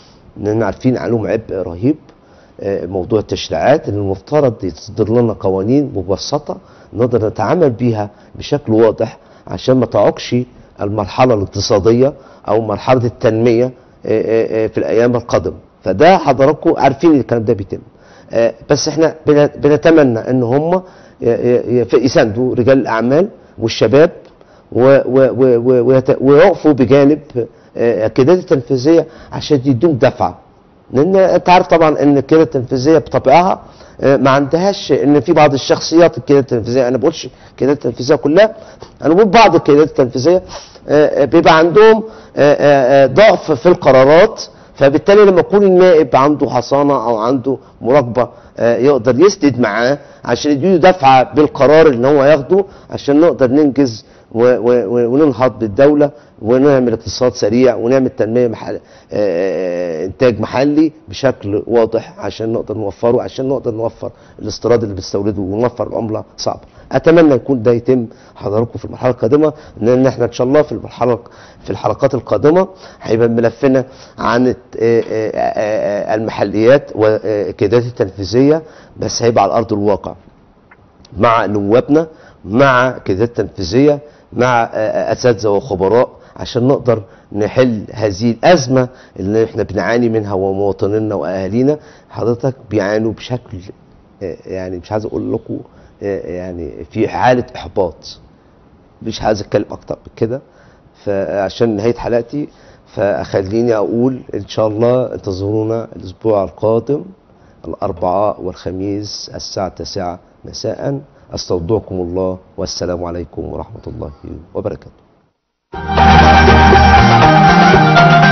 A: لان عارفين عليهم عبء رهيب آه، موضوع التشريعات اللي المفترض يصدر لنا قوانين مبسطه نقدر نتعامل بيها بشكل واضح عشان ما تعوقش المرحله الاقتصاديه او مرحله التنميه آه، آه، آه، في الايام القادمه فده حضراتكم عارفين ان الكلام ده بيتم آه، بس احنا بن- بنتمنى ان هم ي- ي- ي- يساندوا رجال الاعمال والشباب و- و- و- و- ويت- ويقفوا بجانب آه، الكيادات التنفيذيه عشان يدوم دفعه لان انت عارف طبعا ان الكيادة التنفيذيه بطبعها آه، ما عندهاش ان في بعض الشخصيات الكيادة التنفيذيه انا بقولش الكيادات التنفيذيه كلها انا بقول بعض الكيادات التنفيذيه آه، آه، بيبقى عندهم آه، آه، آه، ضعف في القرارات فبالتالي لما يكون النائب عنده حصانه او عنده مراقبه آه، يقدر يسند معاه عشان يديله دفعه بالقرار اللي هو ياخده عشان نقدر ننجز و- و- و- وننهض بالدوله ونعمل اقتصاد سريع ونعمل تنميه محل آه، آه، انتاج محلي بشكل واضح عشان نقدر نوفره عشان نقدر نوفر الاستيراد اللي بنستورده ونوفر العمله صعبه اتمنى يكون ده يتم حضراتكم في المرحله القادمه لان احنا ان شاء الله في المرحله في الحلقات القادمه هيبقى ملفنا عن الت- آه، آه، آه، المحليات والكيادات التنفيذيه بس هيبقى على ارض الواقع مع نوابنا مع كيادات تنفيذيه مع آه، اساتذه وخبراء عشان نقدر نحل هذه الازمه اللي احنا بنعاني منها ومواطنينا واهالينا حضرتك بيعانوا بشكل آه، يعني مش عايز اقول لكم آه، يعني في حاله احباط مش عايز اتكلم اكتر من كده فعشان نهايه حلقتي فخليني اقول ان شاء الله انتظرونا الاسبوع القادم الاربعاء والخميس الساعه 9 مساء استودعكم الله والسلام عليكم ورحمه الله وبركاته